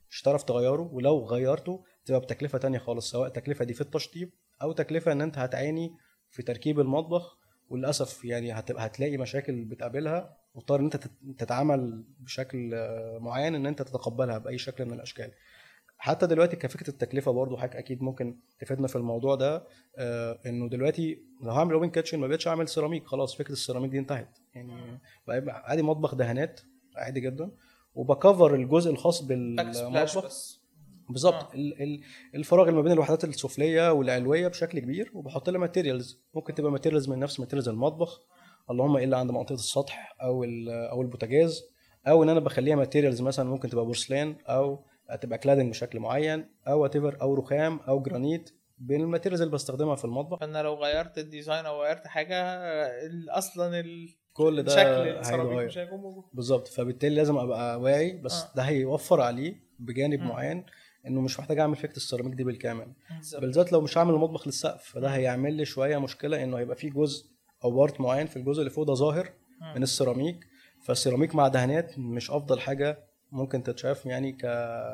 مش هتعرف تغيره ولو غيرته تبقى بتكلفه تانية خالص سواء التكلفه دي في التشطيب او تكلفه ان انت هتعاني في تركيب المطبخ وللاسف يعني هتبقى هتلاقي مشاكل بتقابلها مضطر ان انت تت- تتعامل بشكل آه، معين ان انت تتقبلها باي شكل من الاشكال حتى دلوقتي كفكره التكلفه برضو حضرتك اكيد ممكن تفيدنا في الموضوع ده آه انه دلوقتي لو هعمل اوبن كيتشن ما بقتش اعمل سيراميك خلاص فكره السيراميك دي انتهت يعني بقى يبقى عادي مطبخ دهانات عادي جدا وبكفر الجزء الخاص باك سبلاش بالمطبخ بس بالظبط آه. ال- ال- الفراغ اللي ما بين الوحدات السفليه والعلويه بشكل كبير وبحط لها ماتيريالز ممكن تبقى ماتيريالز من نفس ماتيريالز المطبخ اللهم الا عند منطقه السطح او ال- او البوتاجاز او ان انا بخليها ماتيريالز مثلا ممكن تبقى بورسلان او تبقى كلادنج بشكل معين او whatever او رخام او جرانيت بالماتيريالز اللي بستخدمها في المطبخ فانا لو غيرت الديزاين او غيرت حاجه ال- اصلا كل ده الشكل السيراميك هيتغير مش هيكون موجود بالظبط فبالتالي لازم ابقى واعي بس آه. ده هيوفر عليه بجانب مم. معين انه مش محتاج اعمل فكره السيراميك دي بالكامل بالظبط. بالذات لو مش هعمل المطبخ للسقف فده هيعمل لي شويه مشكله انه هيبقى فيه جزء او بارت معين في الجزء اللي فوق ده ظاهر مم. من السيراميك فالسيراميك مع دهانات مش افضل حاجه ممكن تتشاف يعني ك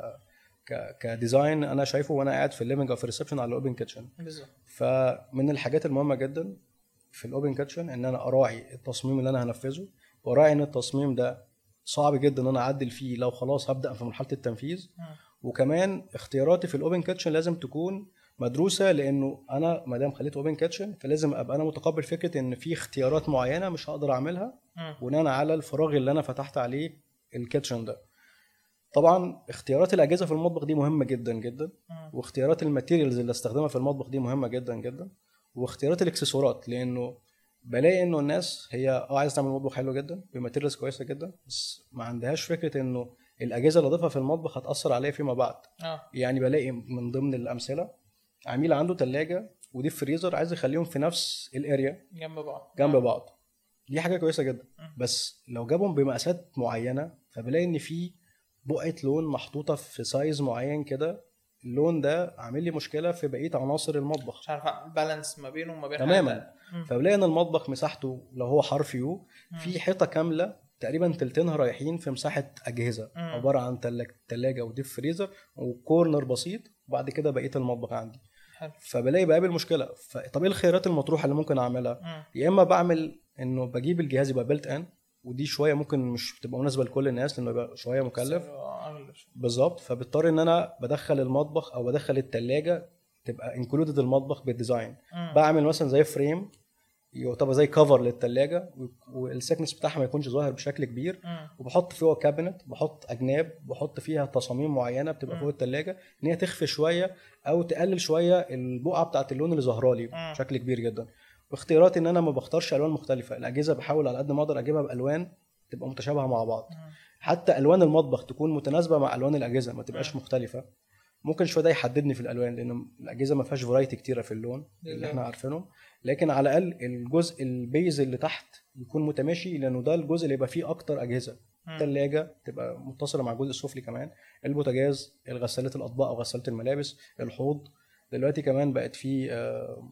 ك كديزاين انا شايفه وانا قاعد في الليفنج او في الريسبشن على الاوبن كيتشن بالظبط فمن الحاجات المهمه جدا في الاوبن كيتشن ان انا اراعي التصميم اللي انا هنفذه واراعي ان التصميم ده صعب جدا ان انا اعدل فيه لو خلاص هبدا في مرحله التنفيذ مم. وكمان اختياراتي في الاوبن كيتشن لازم تكون مدروسه لانه انا ما دام خليت اوبن كيتشن فلازم ابقى انا متقبل فكره ان في اختيارات معينه مش هقدر اعملها مم. بناء على الفراغ اللي انا فتحت عليه الكيتشن ده طبعا اختيارات الاجهزه في المطبخ دي مهمه جدا جدا مم. واختيارات الماتيريالز اللي استخدمها في المطبخ دي مهمه جدا جدا واختيارات الاكسسوارات لانه بلاقي انه الناس هي اه عايزه تعمل مطبخ حلو جدا بماتيريالز كويسه جدا بس ما عندهاش فكره انه الاجهزه اللي اضيفها في المطبخ هتاثر عليا فيما بعد اه يعني بلاقي من ضمن الامثله عميل عنده ثلاجه وديب فريزر عايز يخليهم في نفس الاريا جنب بعض جنب آه. بعض دي حاجه كويسه جدا مم. بس لو جابهم بمقاسات معينه فبلاقي ان في بقعه لون محطوطه في سايز معين كده اللون ده عامل لي مشكله في بقيه عناصر المطبخ مش عارف اعمل بالانس ما بينه وما بين تماماً. حاجة. مم. فبلاقي ان المطبخ مساحته لو هو حرف يو في حيطه كامله تقريبا تلتينها رايحين في مساحه اجهزه مم. عباره عن ثلاجه وديب فريزر وكورنر بسيط وبعد كده بقيه المطبخ عندي حلو. فبلاقي بقابل مشكله فطب ايه الخيارات المطروحه اللي ممكن اعملها مم. يا اما بعمل انه بجيب الجهاز يبقى بيلت ان ودي شويه ممكن مش بتبقى مناسبه لكل الناس لانه يبقى شويه مكلف سعره أغلى شوية. بالظبط فبضطر ان انا بدخل المطبخ او بدخل الثلاجه تبقى انكلودد المطبخ بالديزاين مم. بعمل مثلا زي فريم يعتبر زي كفر للثلاجه والسكنس بتاعها ما يكونش ظاهر بشكل كبير مم. وبحط فيها كابينت بحط اجناب بحط فيها تصاميم معينه بتبقى مم. فوق الثلاجه ان هي تخفي شويه او تقلل شويه البقعه بتاعت اللون اللي ظاهره لي مم. بشكل كبير جدا واختياراتي ان انا ما بختارش الوان مختلفه الاجهزه بحاول على قد ما اقدر اجيبها بالوان تبقى متشابهه مع بعض مم. حتى الوان المطبخ تكون متناسبه مع الوان الاجهزه ما تبقاش مم. مختلفه ممكن شويه ده يحددني في الالوان لان الاجهزه ما فيهاش فرايتي كتيره في اللون اللي بالظبط. احنا عارفينهم لكن على الاقل الجزء البيز اللي تحت يكون متماشي لانه ده الجزء اللي يبقى فيه اكتر اجهزه مم. الثلاجه تبقى متصله مع الجزء السفلي كمان البوتاجاز الغسالات الاطباق او غساله الملابس الحوض دلوقتي كمان بقت في آه،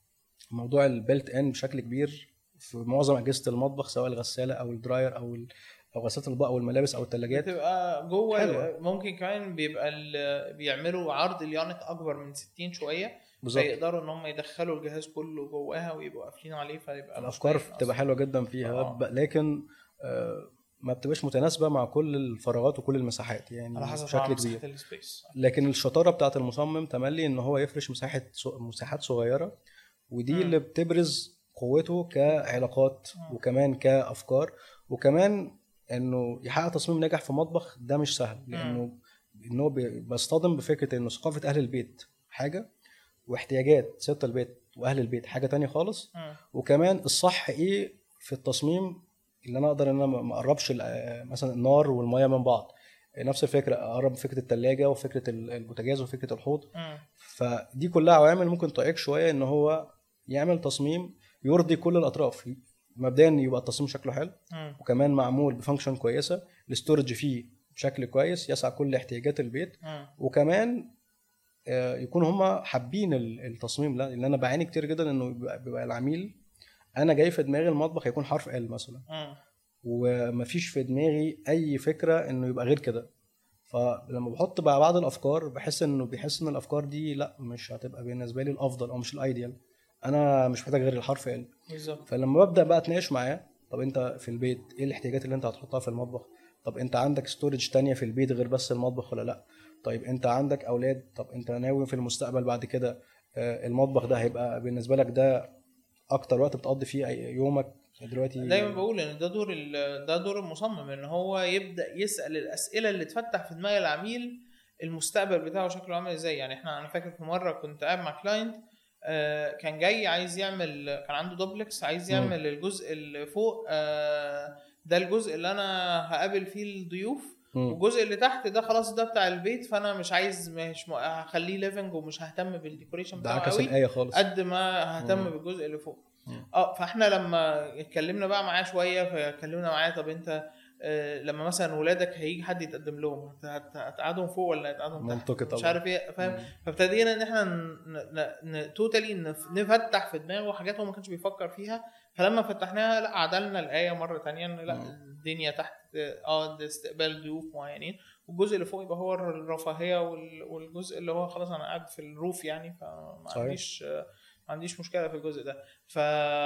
موضوع البيلت ان بشكل كبير في معظم اجهزه المطبخ سواء الغساله او الدراير او ال- او غساله الاطباق او الملابس او الثلاجات بتبقى جوه حلوة. ممكن كمان بيبقى ال- بيعملوا عرض اليونت اكبر من 60 شويه بالظبط فيقدروا ان هم يدخلوا الجهاز كله جواها ويبقوا قافلين عليه فيبقى مش الافكار باين بتبقى أصلاً. حلوه جدا فيها آه. ب- لكن آه، ما بتبقاش متناسبه مع كل الفراغات وكل المساحات يعني على حسب بشكل طبعاً كبير مساحه السبيس لكن الشطاره بتاعت المصمم تملي ان هو يفرش مساحه مساحات صغيره ودي مم. اللي بتبرز قوته كعلاقات مم. وكمان كافكار وكمان انه يحقق تصميم ناجح في مطبخ ده مش سهل لانه ان هو بي- بيصطدم بفكره انه ثقافه اهل البيت حاجه واحتياجات ست البيت واهل البيت حاجه تانية خالص وكمان الصح ايه في التصميم اللي انا اقدر ان انا ما اقربش ال- مثلا النار والميه من بعض نفس الفكره اقرب فكره الثلاجه وفكره ال- البوتاجاز وفكره الحوض فدي كلها عوامل ممكن تعيق شويه ان هو يعمل تصميم يرضي كل الاطراف مبدئيا يبقى التصميم شكله حلو وكمان معمول بفانكشن كويسه الاستورج فيه بشكل كويس يسع كل احتياجات البيت وكمان آه، يكون هم حابين ال- التصميم ده لان انا بعاني كتير جدا انه بيبقى بيبقى العميل انا جاي في دماغي المطبخ يكون حرف ال مثلا ومفيش في دماغي اي فكره انه يبقى غير كده فلما بحط بقى بعض الافكار بحس انه بيحس ان الافكار دي لا مش هتبقى بالنسبه لي الافضل او مش الايديال انا مش محتاج غير الحرف ال بالظبط فلما ببدا بقى اتناقش معاه طب انت في البيت ايه الاحتياجات اللي انت هتحطها في المطبخ طب انت عندك ستورج تانية في البيت غير بس المطبخ ولا لا طيب انت عندك اولاد طب انت ناوي في المستقبل بعد كده آه، المطبخ ده هيبقى بالنسبه لك ده اكتر وقت بتقضي فيه أي- يومك دلوقتي دايما بقول ان ده دور ال- ده دور المصمم ان هو يبدا يسال الاسئله اللي تفتح في دماغ العميل المستقبل بتاعه شكله عامل ازاي يعني احنا انا فاكر في مره كنت قاعد مع كلاينت آه، كان جاي عايز يعمل كان عنده دوبلكس عايز مم. يعمل الجزء اللي فوق آه، ده الجزء اللي انا هقابل فيه الضيوف مم. والجزء اللي تحت ده خلاص ده بتاع البيت فانا مش عايز مش م- هخليه ليفنج ومش ههتم بالديكوريشن ده بتاعه عكس قوي الايه خالص قد ما ههتم مم. بالجزء اللي فوق مم. اه فاحنا لما اتكلمنا بقى معاه شويه فكلمنا معاه طب انت آه، لما مثلا ولادك هيجي حد يتقدم لهم هت- هت- هتقعدهم فوق ولا هتقعدهم تحت منطقي مش طبعا. عارف ايه فاهم فابتدينا ان احنا ن- ن- ن- توتالي نف- نفتح في دماغه حاجات هو ما كانش بيفكر فيها فلما فتحناها لا عدلنا الايه مره تانية ان لا مم. الدنيا تحت اه ده استقبال ضيوف معينين والجزء اللي فوق يبقى هو الرفاهيه وال- والجزء اللي هو خلاص انا قاعد في الروف يعني فما صحيح. عنديش ما عنديش مشكله في الجزء ده ف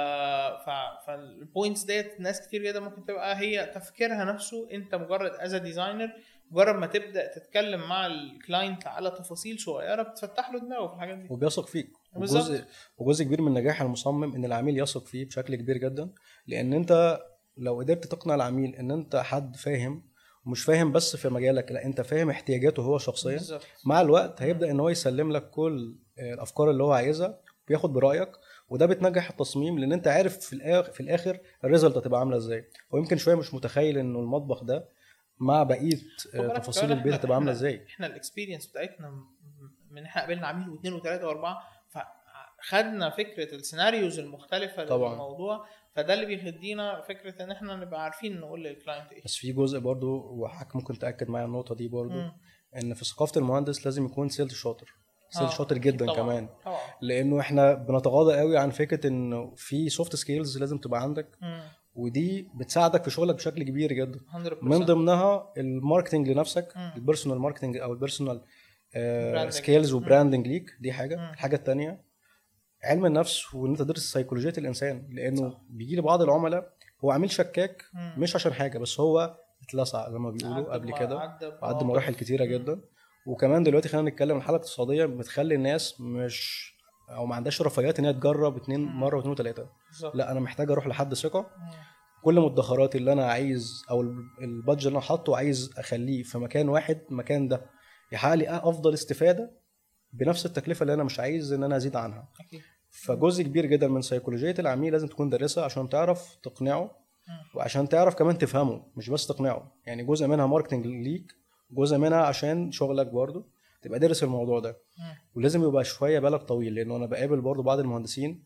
ف فالبوينتس ديت ناس كتير جدا ممكن تبقى هي تفكيرها نفسه انت مجرد از ديزاينر مجرد ما تبدا تتكلم مع الكلاينت على تفاصيل صغيره بتفتح له دماغه في الحاجات دي وبيثق فيك بالظبط. وجزء وجزء كبير من نجاح المصمم ان العميل يثق فيه بشكل كبير جدا لان انت لو قدرت تقنع العميل ان انت حد فاهم ومش فاهم بس في مجالك لا انت فاهم احتياجاته هو شخصيا بالظبط مع الوقت هيبدا ان هو يسلم لك كل آه، الافكار اللي هو عايزها بياخد برايك وده بتنجح التصميم لان انت عارف في الاخر في الاخر الريزلت هتبقى عامله ازاي هو يمكن شويه مش متخيل انه المطبخ ده مع بقيه خد آه، بالك تفاصيل كمان البيت إحنا- هتبقى عامله إحنا- ازاي احنا الاكسبيرينس بتاعتنا م- من احنا قابلنا عميل واثنين وثلاثه واربعه فخدنا فكره السيناريوز المختلفه طبعاً. للموضوع فده اللي بيخدينا فكره ان احنا نبقى عارفين نقول للكلاينت ايه بس في جزء برضو وحضرتك ممكن تاكد معايا النقطه دي برضو مم. ان في ثقافه المهندس لازم يكون سيلز شاطر سيلز آه، شاطر جدا طبعاً. كمان طبعا لانه احنا بنتغاضى قوي عن فكره انه في سوفت سكيلز لازم تبقى عندك مم. ودي بتساعدك في شغلك بشكل كبير جدا 100% من ضمنها الماركتنج لنفسك مم. البيرسونال ماركتنج او البيرسونال Branding. سكيلز مم. وبراندنج ليك دي حاجه مم. الحاجه الثانيه علم النفس وان انت تدرس سيكولوجيه الانسان لانه صح. بيجي لي بعض العملاء هو عميل شكاك مم. مش عشان حاجه بس هو اتلسع لما عدى بيقولوا قبل بم- كده عدى وعدى بمواقف. مراحل كتيره مم. جدا وكمان دلوقتي خلينا نتكلم عن الحاله الاقتصاديه بتخلي الناس مش او ما عندهاش رفاهيات ان هي تجرب اتنين مم. مره واثنين وثلاثه بالظبط لا انا محتاج اروح لحد ثقه مم. كل مدخراتي اللي انا عايز او البادجت اللي انا حاطه عايز اخليه في مكان واحد المكان ده يحقق لي افضل استفاده بنفس التكلفه اللي انا مش عايز ان انا ازيد عنها اكيد فجزء كبير جدا من سيكولوجيه العميل لازم تكون دارسها عشان تعرف تقنعه مم. وعشان تعرف كمان تفهمه مش بس تقنعه يعني جزء منها ماركتنج ليك جزء منها عشان شغلك برضه تبقى دارس الموضوع ده مم. ولازم يبقى شويه بالك طويل لانه انا بقابل برضه بعض المهندسين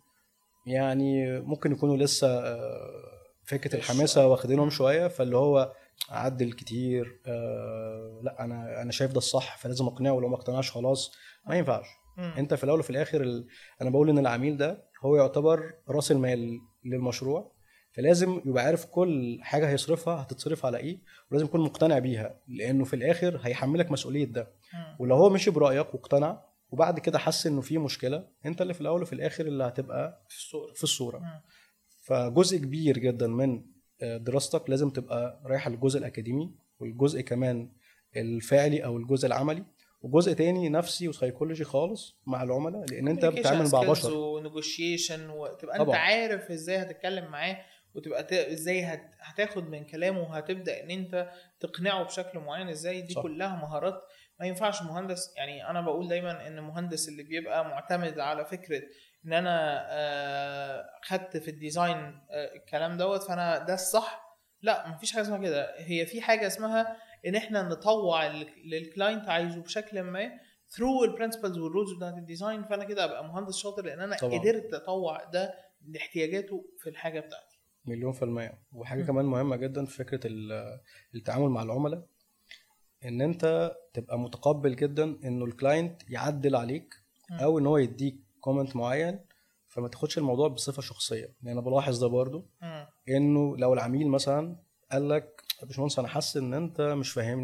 يعني ممكن يكونوا لسه آه، فكره فريش الحماسه شوية. واخدينهم مم. شويه فاللي هو اعدل كتير آه، لا انا انا شايف ده الصح فلازم اقنعه ولو ما اقتنعش خلاص ما ينفعش مم. انت في الاول وفي الاخر ال... انا بقول ان العميل ده هو يعتبر راس المال للمشروع فلازم يبقى عارف كل حاجه هيصرفها هتتصرف على ايه ولازم يكون مقتنع بيها لانه في الاخر هيحملك مسؤوليه ده مم. ولو هو مشي برايك واقتنع وبعد كده حس انه في مشكله انت اللي في الاول وفي الاخر اللي هتبقى في الصوره في الصوره مم. فجزء كبير جدا من آه، دراستك لازم تبقى رايحه للجزء الاكاديمي والجزء كمان الفعلي او الجزء العملي وجزء تاني نفسي وسايكولوجي خالص مع العملاء لان انت بتتعامل مع بشر ونيجوشيشن وتبقى طبعا. انت عارف ازاي هتتكلم معاه وتبقى ت... ازاي هت... هتاخد من كلامه وهتبدا ان انت تقنعه بشكل معين ازاي دي صح. صح. كلها مهارات ما ينفعش مهندس يعني انا بقول دايما ان المهندس اللي بيبقى معتمد على فكره ان انا آه، خدت في الديزاين آه، الكلام دوت فانا ده الصح لا مفيش حاجه اسمها كده هي في حاجه اسمها ان احنا نطوع ال- للكلاينت عايزه بشكل ما ثرو البرنسبلز والرولز بتاعت الديزاين فانا كده ابقى مهندس شاطر لان انا طبعا. قدرت اطوع ده لاحتياجاته في الحاجه بتاعتي مليون في المية وحاجة م. كمان مهمة جدا في فكرة ال- التعامل مع العملاء ان انت تبقى متقبل جدا انه الكلاينت يعدل عليك م. او ان هو يديك كومنت معين فما تاخدش الموضوع بصفة شخصية يعني انا بلاحظ ده برضو مم. انه لو العميل مثلا قال لك يا باشمهندس انا حاسس ان انت مش فاهمني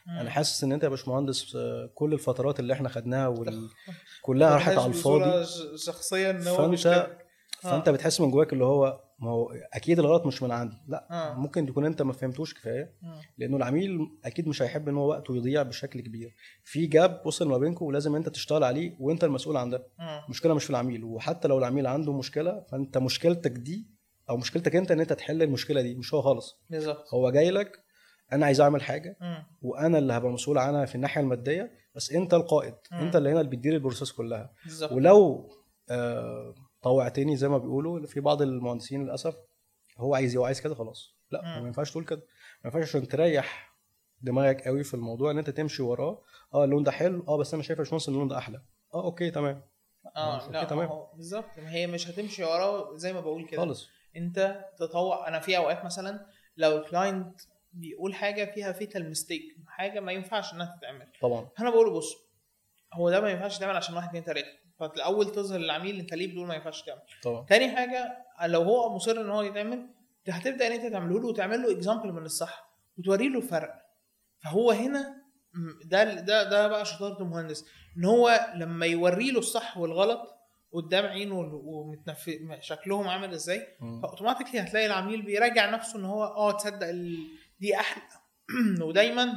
مم. انا حاسس ان انت يا باشمهندس آه، كل الفترات اللي احنا خدناها وال... كلها راحت بحس على بصورة الفاضي ش- شخصيا ان هو مش فانت كده. فانت آه. بتحس من جواك اللي هو ما هو اكيد الغلط مش من عندي لا آه. ممكن تكون انت ما فهمتوش كفايه مم. لانه العميل اكيد مش هيحب ان هو وقته يضيع بشكل كبير في جاب وصل ما بينكم ولازم انت تشتغل عليه وانت المسؤول عن ده مم. المشكله مش في العميل وحتى لو العميل عنده مشكله فانت مشكلتك دي او مشكلتك انت ان انت تحل المشكله دي مش هو خالص بالظبط هو جاي لك انا عايز اعمل حاجه مم. وانا اللي هبقى مسؤول عنها في الناحيه الماديه بس انت القائد مم. انت اللي هنا اللي بتدير البروسيس كلها بالظبط ولو آه طوعتني زي ما بيقولوا في بعض المهندسين للاسف هو عايز هو عايز كده خلاص لا مم. ما ينفعش تقول كده ما ينفعش عشان تريح دماغك قوي في الموضوع ان انت تمشي وراه اه اللون ده حلو اه بس انا شايف يا باشمهندس إن اللون ده احلى اه اوكي تمام اه خلاص، لا أوكي، تمام. هو بالظبط ما هي مش هتمشي وراه زي ما بقول كده خالص انت تطوع انا في اوقات مثلا لو الكلاينت بيقول حاجه فيها فيتال ميستيك حاجه ما ينفعش انها تتعمل طبعا انا بقول له بص هو ده ما ينفعش يتعمل عشان واحد اتنين تلاته فالاول تظهر للعميل انت ليه بتقول ما ينفعش تعمل طبعا تاني حاجه لو هو مصر ان هو يتعمل انت هتبدا ان انت تعمله له وتعمل له اكزامبل من الصح وتوري له الفرق فهو هنا م- ده ده ده بقى شطاره المهندس ان هو لما يوري له الصح والغلط قدام عينه ومتنف... شكلهم عامل ازاي مم. فاوتوماتيكلي هتلاقي العميل بيراجع نفسه ان هو اه تصدق ال... دي احلى ودايما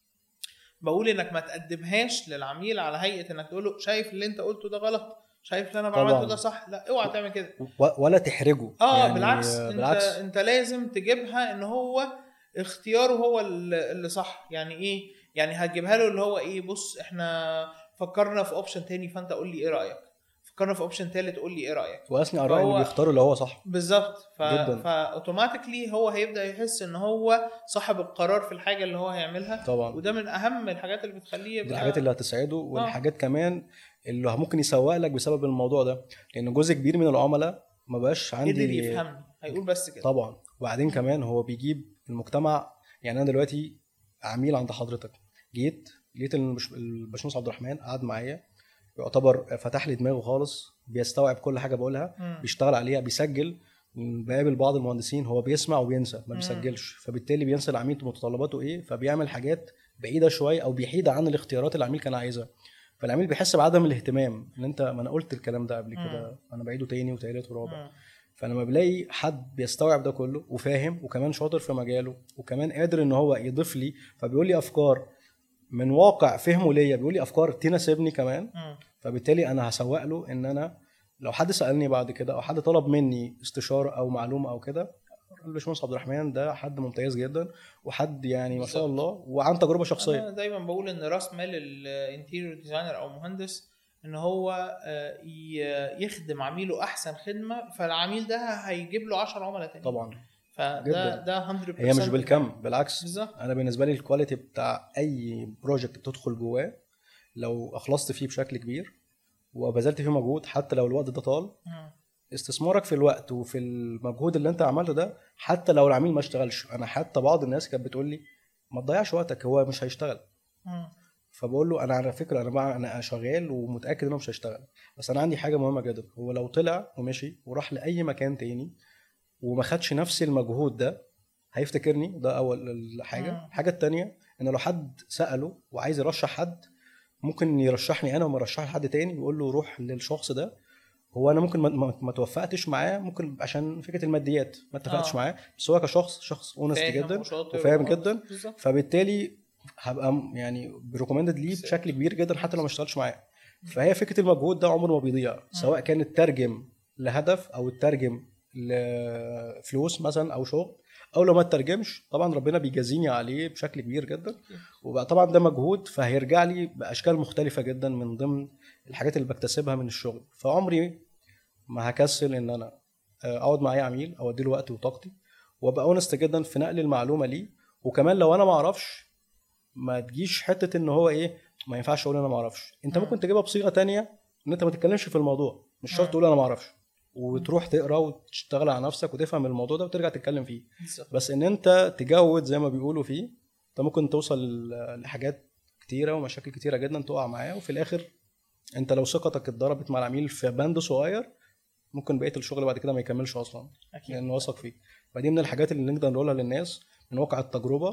بقول انك ما تقدمهاش للعميل على هيئه انك تقول له شايف اللي انت قلته ده غلط شايف اللي انا طبعاً. بعمله ده صح لا اوعى تعمل كده و- ولا تحرجه اه يعني بالعكس آه، انت بالعكس انت لازم تجيبها ان هو اختياره هو اللي اللي صح يعني ايه يعني هتجيبها له اللي هو ايه بص احنا فكرنا في اوبشن تاني فانت قول لي ايه رايك فكرنا في اوبشن تالت قول لي ايه رايك واثني على الراي اللي فهو- بيختاره اللي هو صح بالظبط ف... جداً. فاوتوماتيكلي هو هيبدا يحس ان هو صاحب القرار في الحاجه اللي هو هيعملها طبعا وده من اهم الحاجات اللي بتخليه دي يبقى الحاجات اللي هتسعده والحاجات كمان اللي ممكن يسوق لك بسبب الموضوع ده لان جزء كبير من العملاء ما بقاش قدر عندي يفهمني هيقول بس كده طبعا وبعدين كمان هو بيجيب المجتمع يعني انا دلوقتي عميل عند حضرتك جيت لقيت البش- الباشمهندس عبد الرحمن قعد معايا يعتبر فتح لي دماغه خالص بيستوعب كل حاجه بقولها مم. بيشتغل عليها بيسجل بقابل بعض المهندسين هو بيسمع وبينسى ما مم. بيسجلش فبالتالي بينسى العميل متطلباته ايه فبيعمل حاجات بعيده شويه او بيحيد عن الاختيارات اللي العميل كان عايزها فالعميل بيحس بعدم الاهتمام ان انت ما انا قلت الكلام ده قبل كده انا بعيده تاني وتالت ورابع مم. فلما بلاقي حد بيستوعب ده كله وفاهم وكمان شاطر في مجاله وكمان قادر ان هو يضيف لي فبيقول لي افكار من واقع فهمه ليا بيقول لي افكار تناسبني كمان مم. فبالتالي انا هسوق له ان انا لو حد سالني بعد كده او حد طلب مني استشاره او معلومه او كده الباشمهندس عبد الرحمن ده حد ممتاز جدا وحد يعني ما شاء بالظبط. الله وعن تجربه شخصيه انا دايما بقول ان راس مال الانتيريور ديزاينر او مهندس ان هو آه، ي- يخدم عميله احسن خدمه فالعميل ده هيجيب له 10 عملاء تاني طبعا فده جداً. ده 100% هي مش بالكم بالعكس بالظبط انا بالنسبه لي الكواليتي بتاع اي بروجكت بتدخل جواه لو اخلصت فيه بشكل كبير وبذلت فيه مجهود حتى لو الوقت ده طال مم. استثمارك في الوقت وفي المجهود اللي انت عملته ده حتى لو العميل ما اشتغلش انا حتى بعض الناس كانت بتقول لي ما تضيعش وقتك هو مش هيشتغل مم. فبقول له انا على فكره انا بقى انا شغال ومتاكد انه مش هيشتغل بس انا عندي حاجه مهمه جدا هو لو طلع ومشي وراح لاي مكان تاني وما خدش نفس المجهود ده هيفتكرني ده اول حاجه مم. الحاجه التانيه ان لو حد ساله وعايز يرشح حد ممكن يرشحني انا وما يرشح لحد تاني ويقول له روح للشخص ده هو انا ممكن ما- ما ما توفقتش معاه ممكن عشان فكره الماديات ما اتفقتش آه. معاه بس هو كشخص شخص اونست فاهم جدا وشاطر وفاهم ومهندس. جدا بالظبط فبالتالي هبقى م- يعني بريكومندد ليه بس- بشكل كبير جدا حتى لو ما اشتغلش معاه فهي فكره المجهود ده عمره ما بيضيع سواء كان الترجم لهدف او الترجم لفلوس مثلا او شغل او لو ما اترجمش طبعا ربنا بيجازيني عليه بشكل كبير جدا وبقى طبعا ده مجهود فهيرجع لي باشكال مختلفه جدا من ضمن الحاجات اللي بكتسبها من الشغل فعمري ما هكسل ان انا آه، اقعد معايا عميل او اديله وقتي وطاقتي وابقى اونست جدا في نقل المعلومه ليه وكمان لو انا ما اعرفش ما تجيش حته ان هو ايه ما ينفعش اقول انا ما اعرفش انت مم. ممكن تجيبها بصيغه تانية ان انت ما تتكلمش في الموضوع مش شرط مم. تقول انا ما اعرفش وتروح تقرا وتشتغل على نفسك وتفهم الموضوع ده وترجع تتكلم فيه بالظبط بس ان انت تجود زي ما بيقولوا فيه انت ممكن توصل ل- لحاجات كتيره ومشاكل كتيره جدا تقع معاه وفي الاخر انت لو ثقتك اتضربت مع العميل في بند صغير ممكن بقيه الشغل بعد كده ما يكملش اصلا اكيد لانه واثق فيك فدي من الحاجات اللي نقدر نقولها للناس من واقع التجربه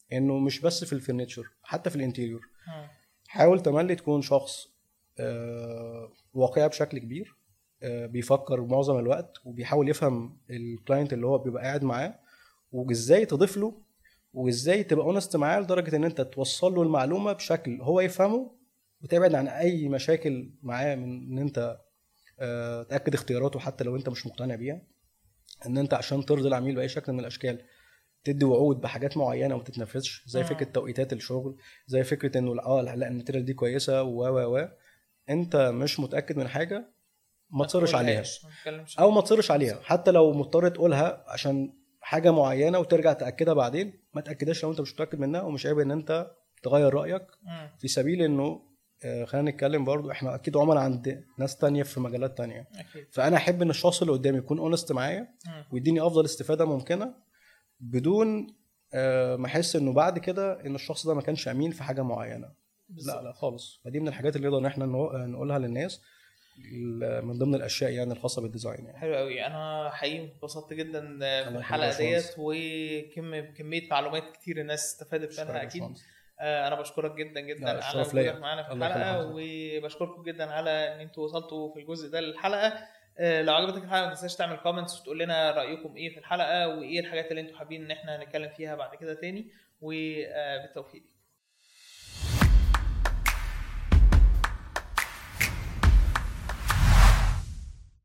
انه مش بس في الفرنتشر حتى في الانتيريور مم. حاول تملي تكون شخص آه، واقعي بشكل كبير آه، بيفكر معظم الوقت وبيحاول يفهم الكلاينت اللي هو بيبقى قاعد معاه وازاي تضيف له وازاي تبقى اونست معاه لدرجه ان انت توصل له المعلومه بشكل هو يفهمه وتبعد عن اي مشاكل معاه من ان انت آه، تاكد اختياراته حتى لو انت مش مقتنع بيها ان انت عشان ترضي العميل باي شكل من الاشكال تدي وعود بحاجات معينه وما تتنفذش زي مم. فكره توقيتات الشغل زي فكره انه لا اه لا الماتيريال دي كويسه و و و انت مش متاكد من حاجه ما تصرش عليها تقولهاش، ما تتكلمش او ما تصرش عليها حتى لو مضطر تقولها عشان حاجه معينه وترجع تاكدها بعدين ما تاكدهاش لو انت مش متاكد منها ومش عيب ان انت تغير رايك مم. في سبيل انه آه، خلينا نتكلم برضو احنا اكيد عملاء عند ناس تانية في مجالات تانية اكيد فانا احب ان الشخص اللي قدامي يكون اونست معايا مم. ويديني افضل استفاده ممكنه بدون آه، ما احس انه بعد كده ان الشخص ده ما كانش امين في حاجه معينه لا لا خالص فدي من الحاجات اللي نقدر ان احنا نو- نقولها للناس ال- من ضمن الاشياء يعني الخاصه بالديزاين يعني حلو قوي انا حقيقي اتبسطت جدا في الله الحلقه يخليك يا ديت وكم كميه معلومات كتير الناس استفادت منها اكيد باشمهندس. آه، انا بشكرك جدا جدا لا، على الشرف ليا. وجودك معانا في الله يخليك الحلقه حضرتك. وبشكركم جدا على ان انتوا وصلتوا في الجزء ده للحلقه آه، لو عجبتك الحلقه ما تنساش تعمل كومنتس وتقول لنا رايكم ايه في الحلقه وايه الحاجات اللي انتوا حابين ان احنا نتكلم فيها بعد كده تاني وبالتوفيق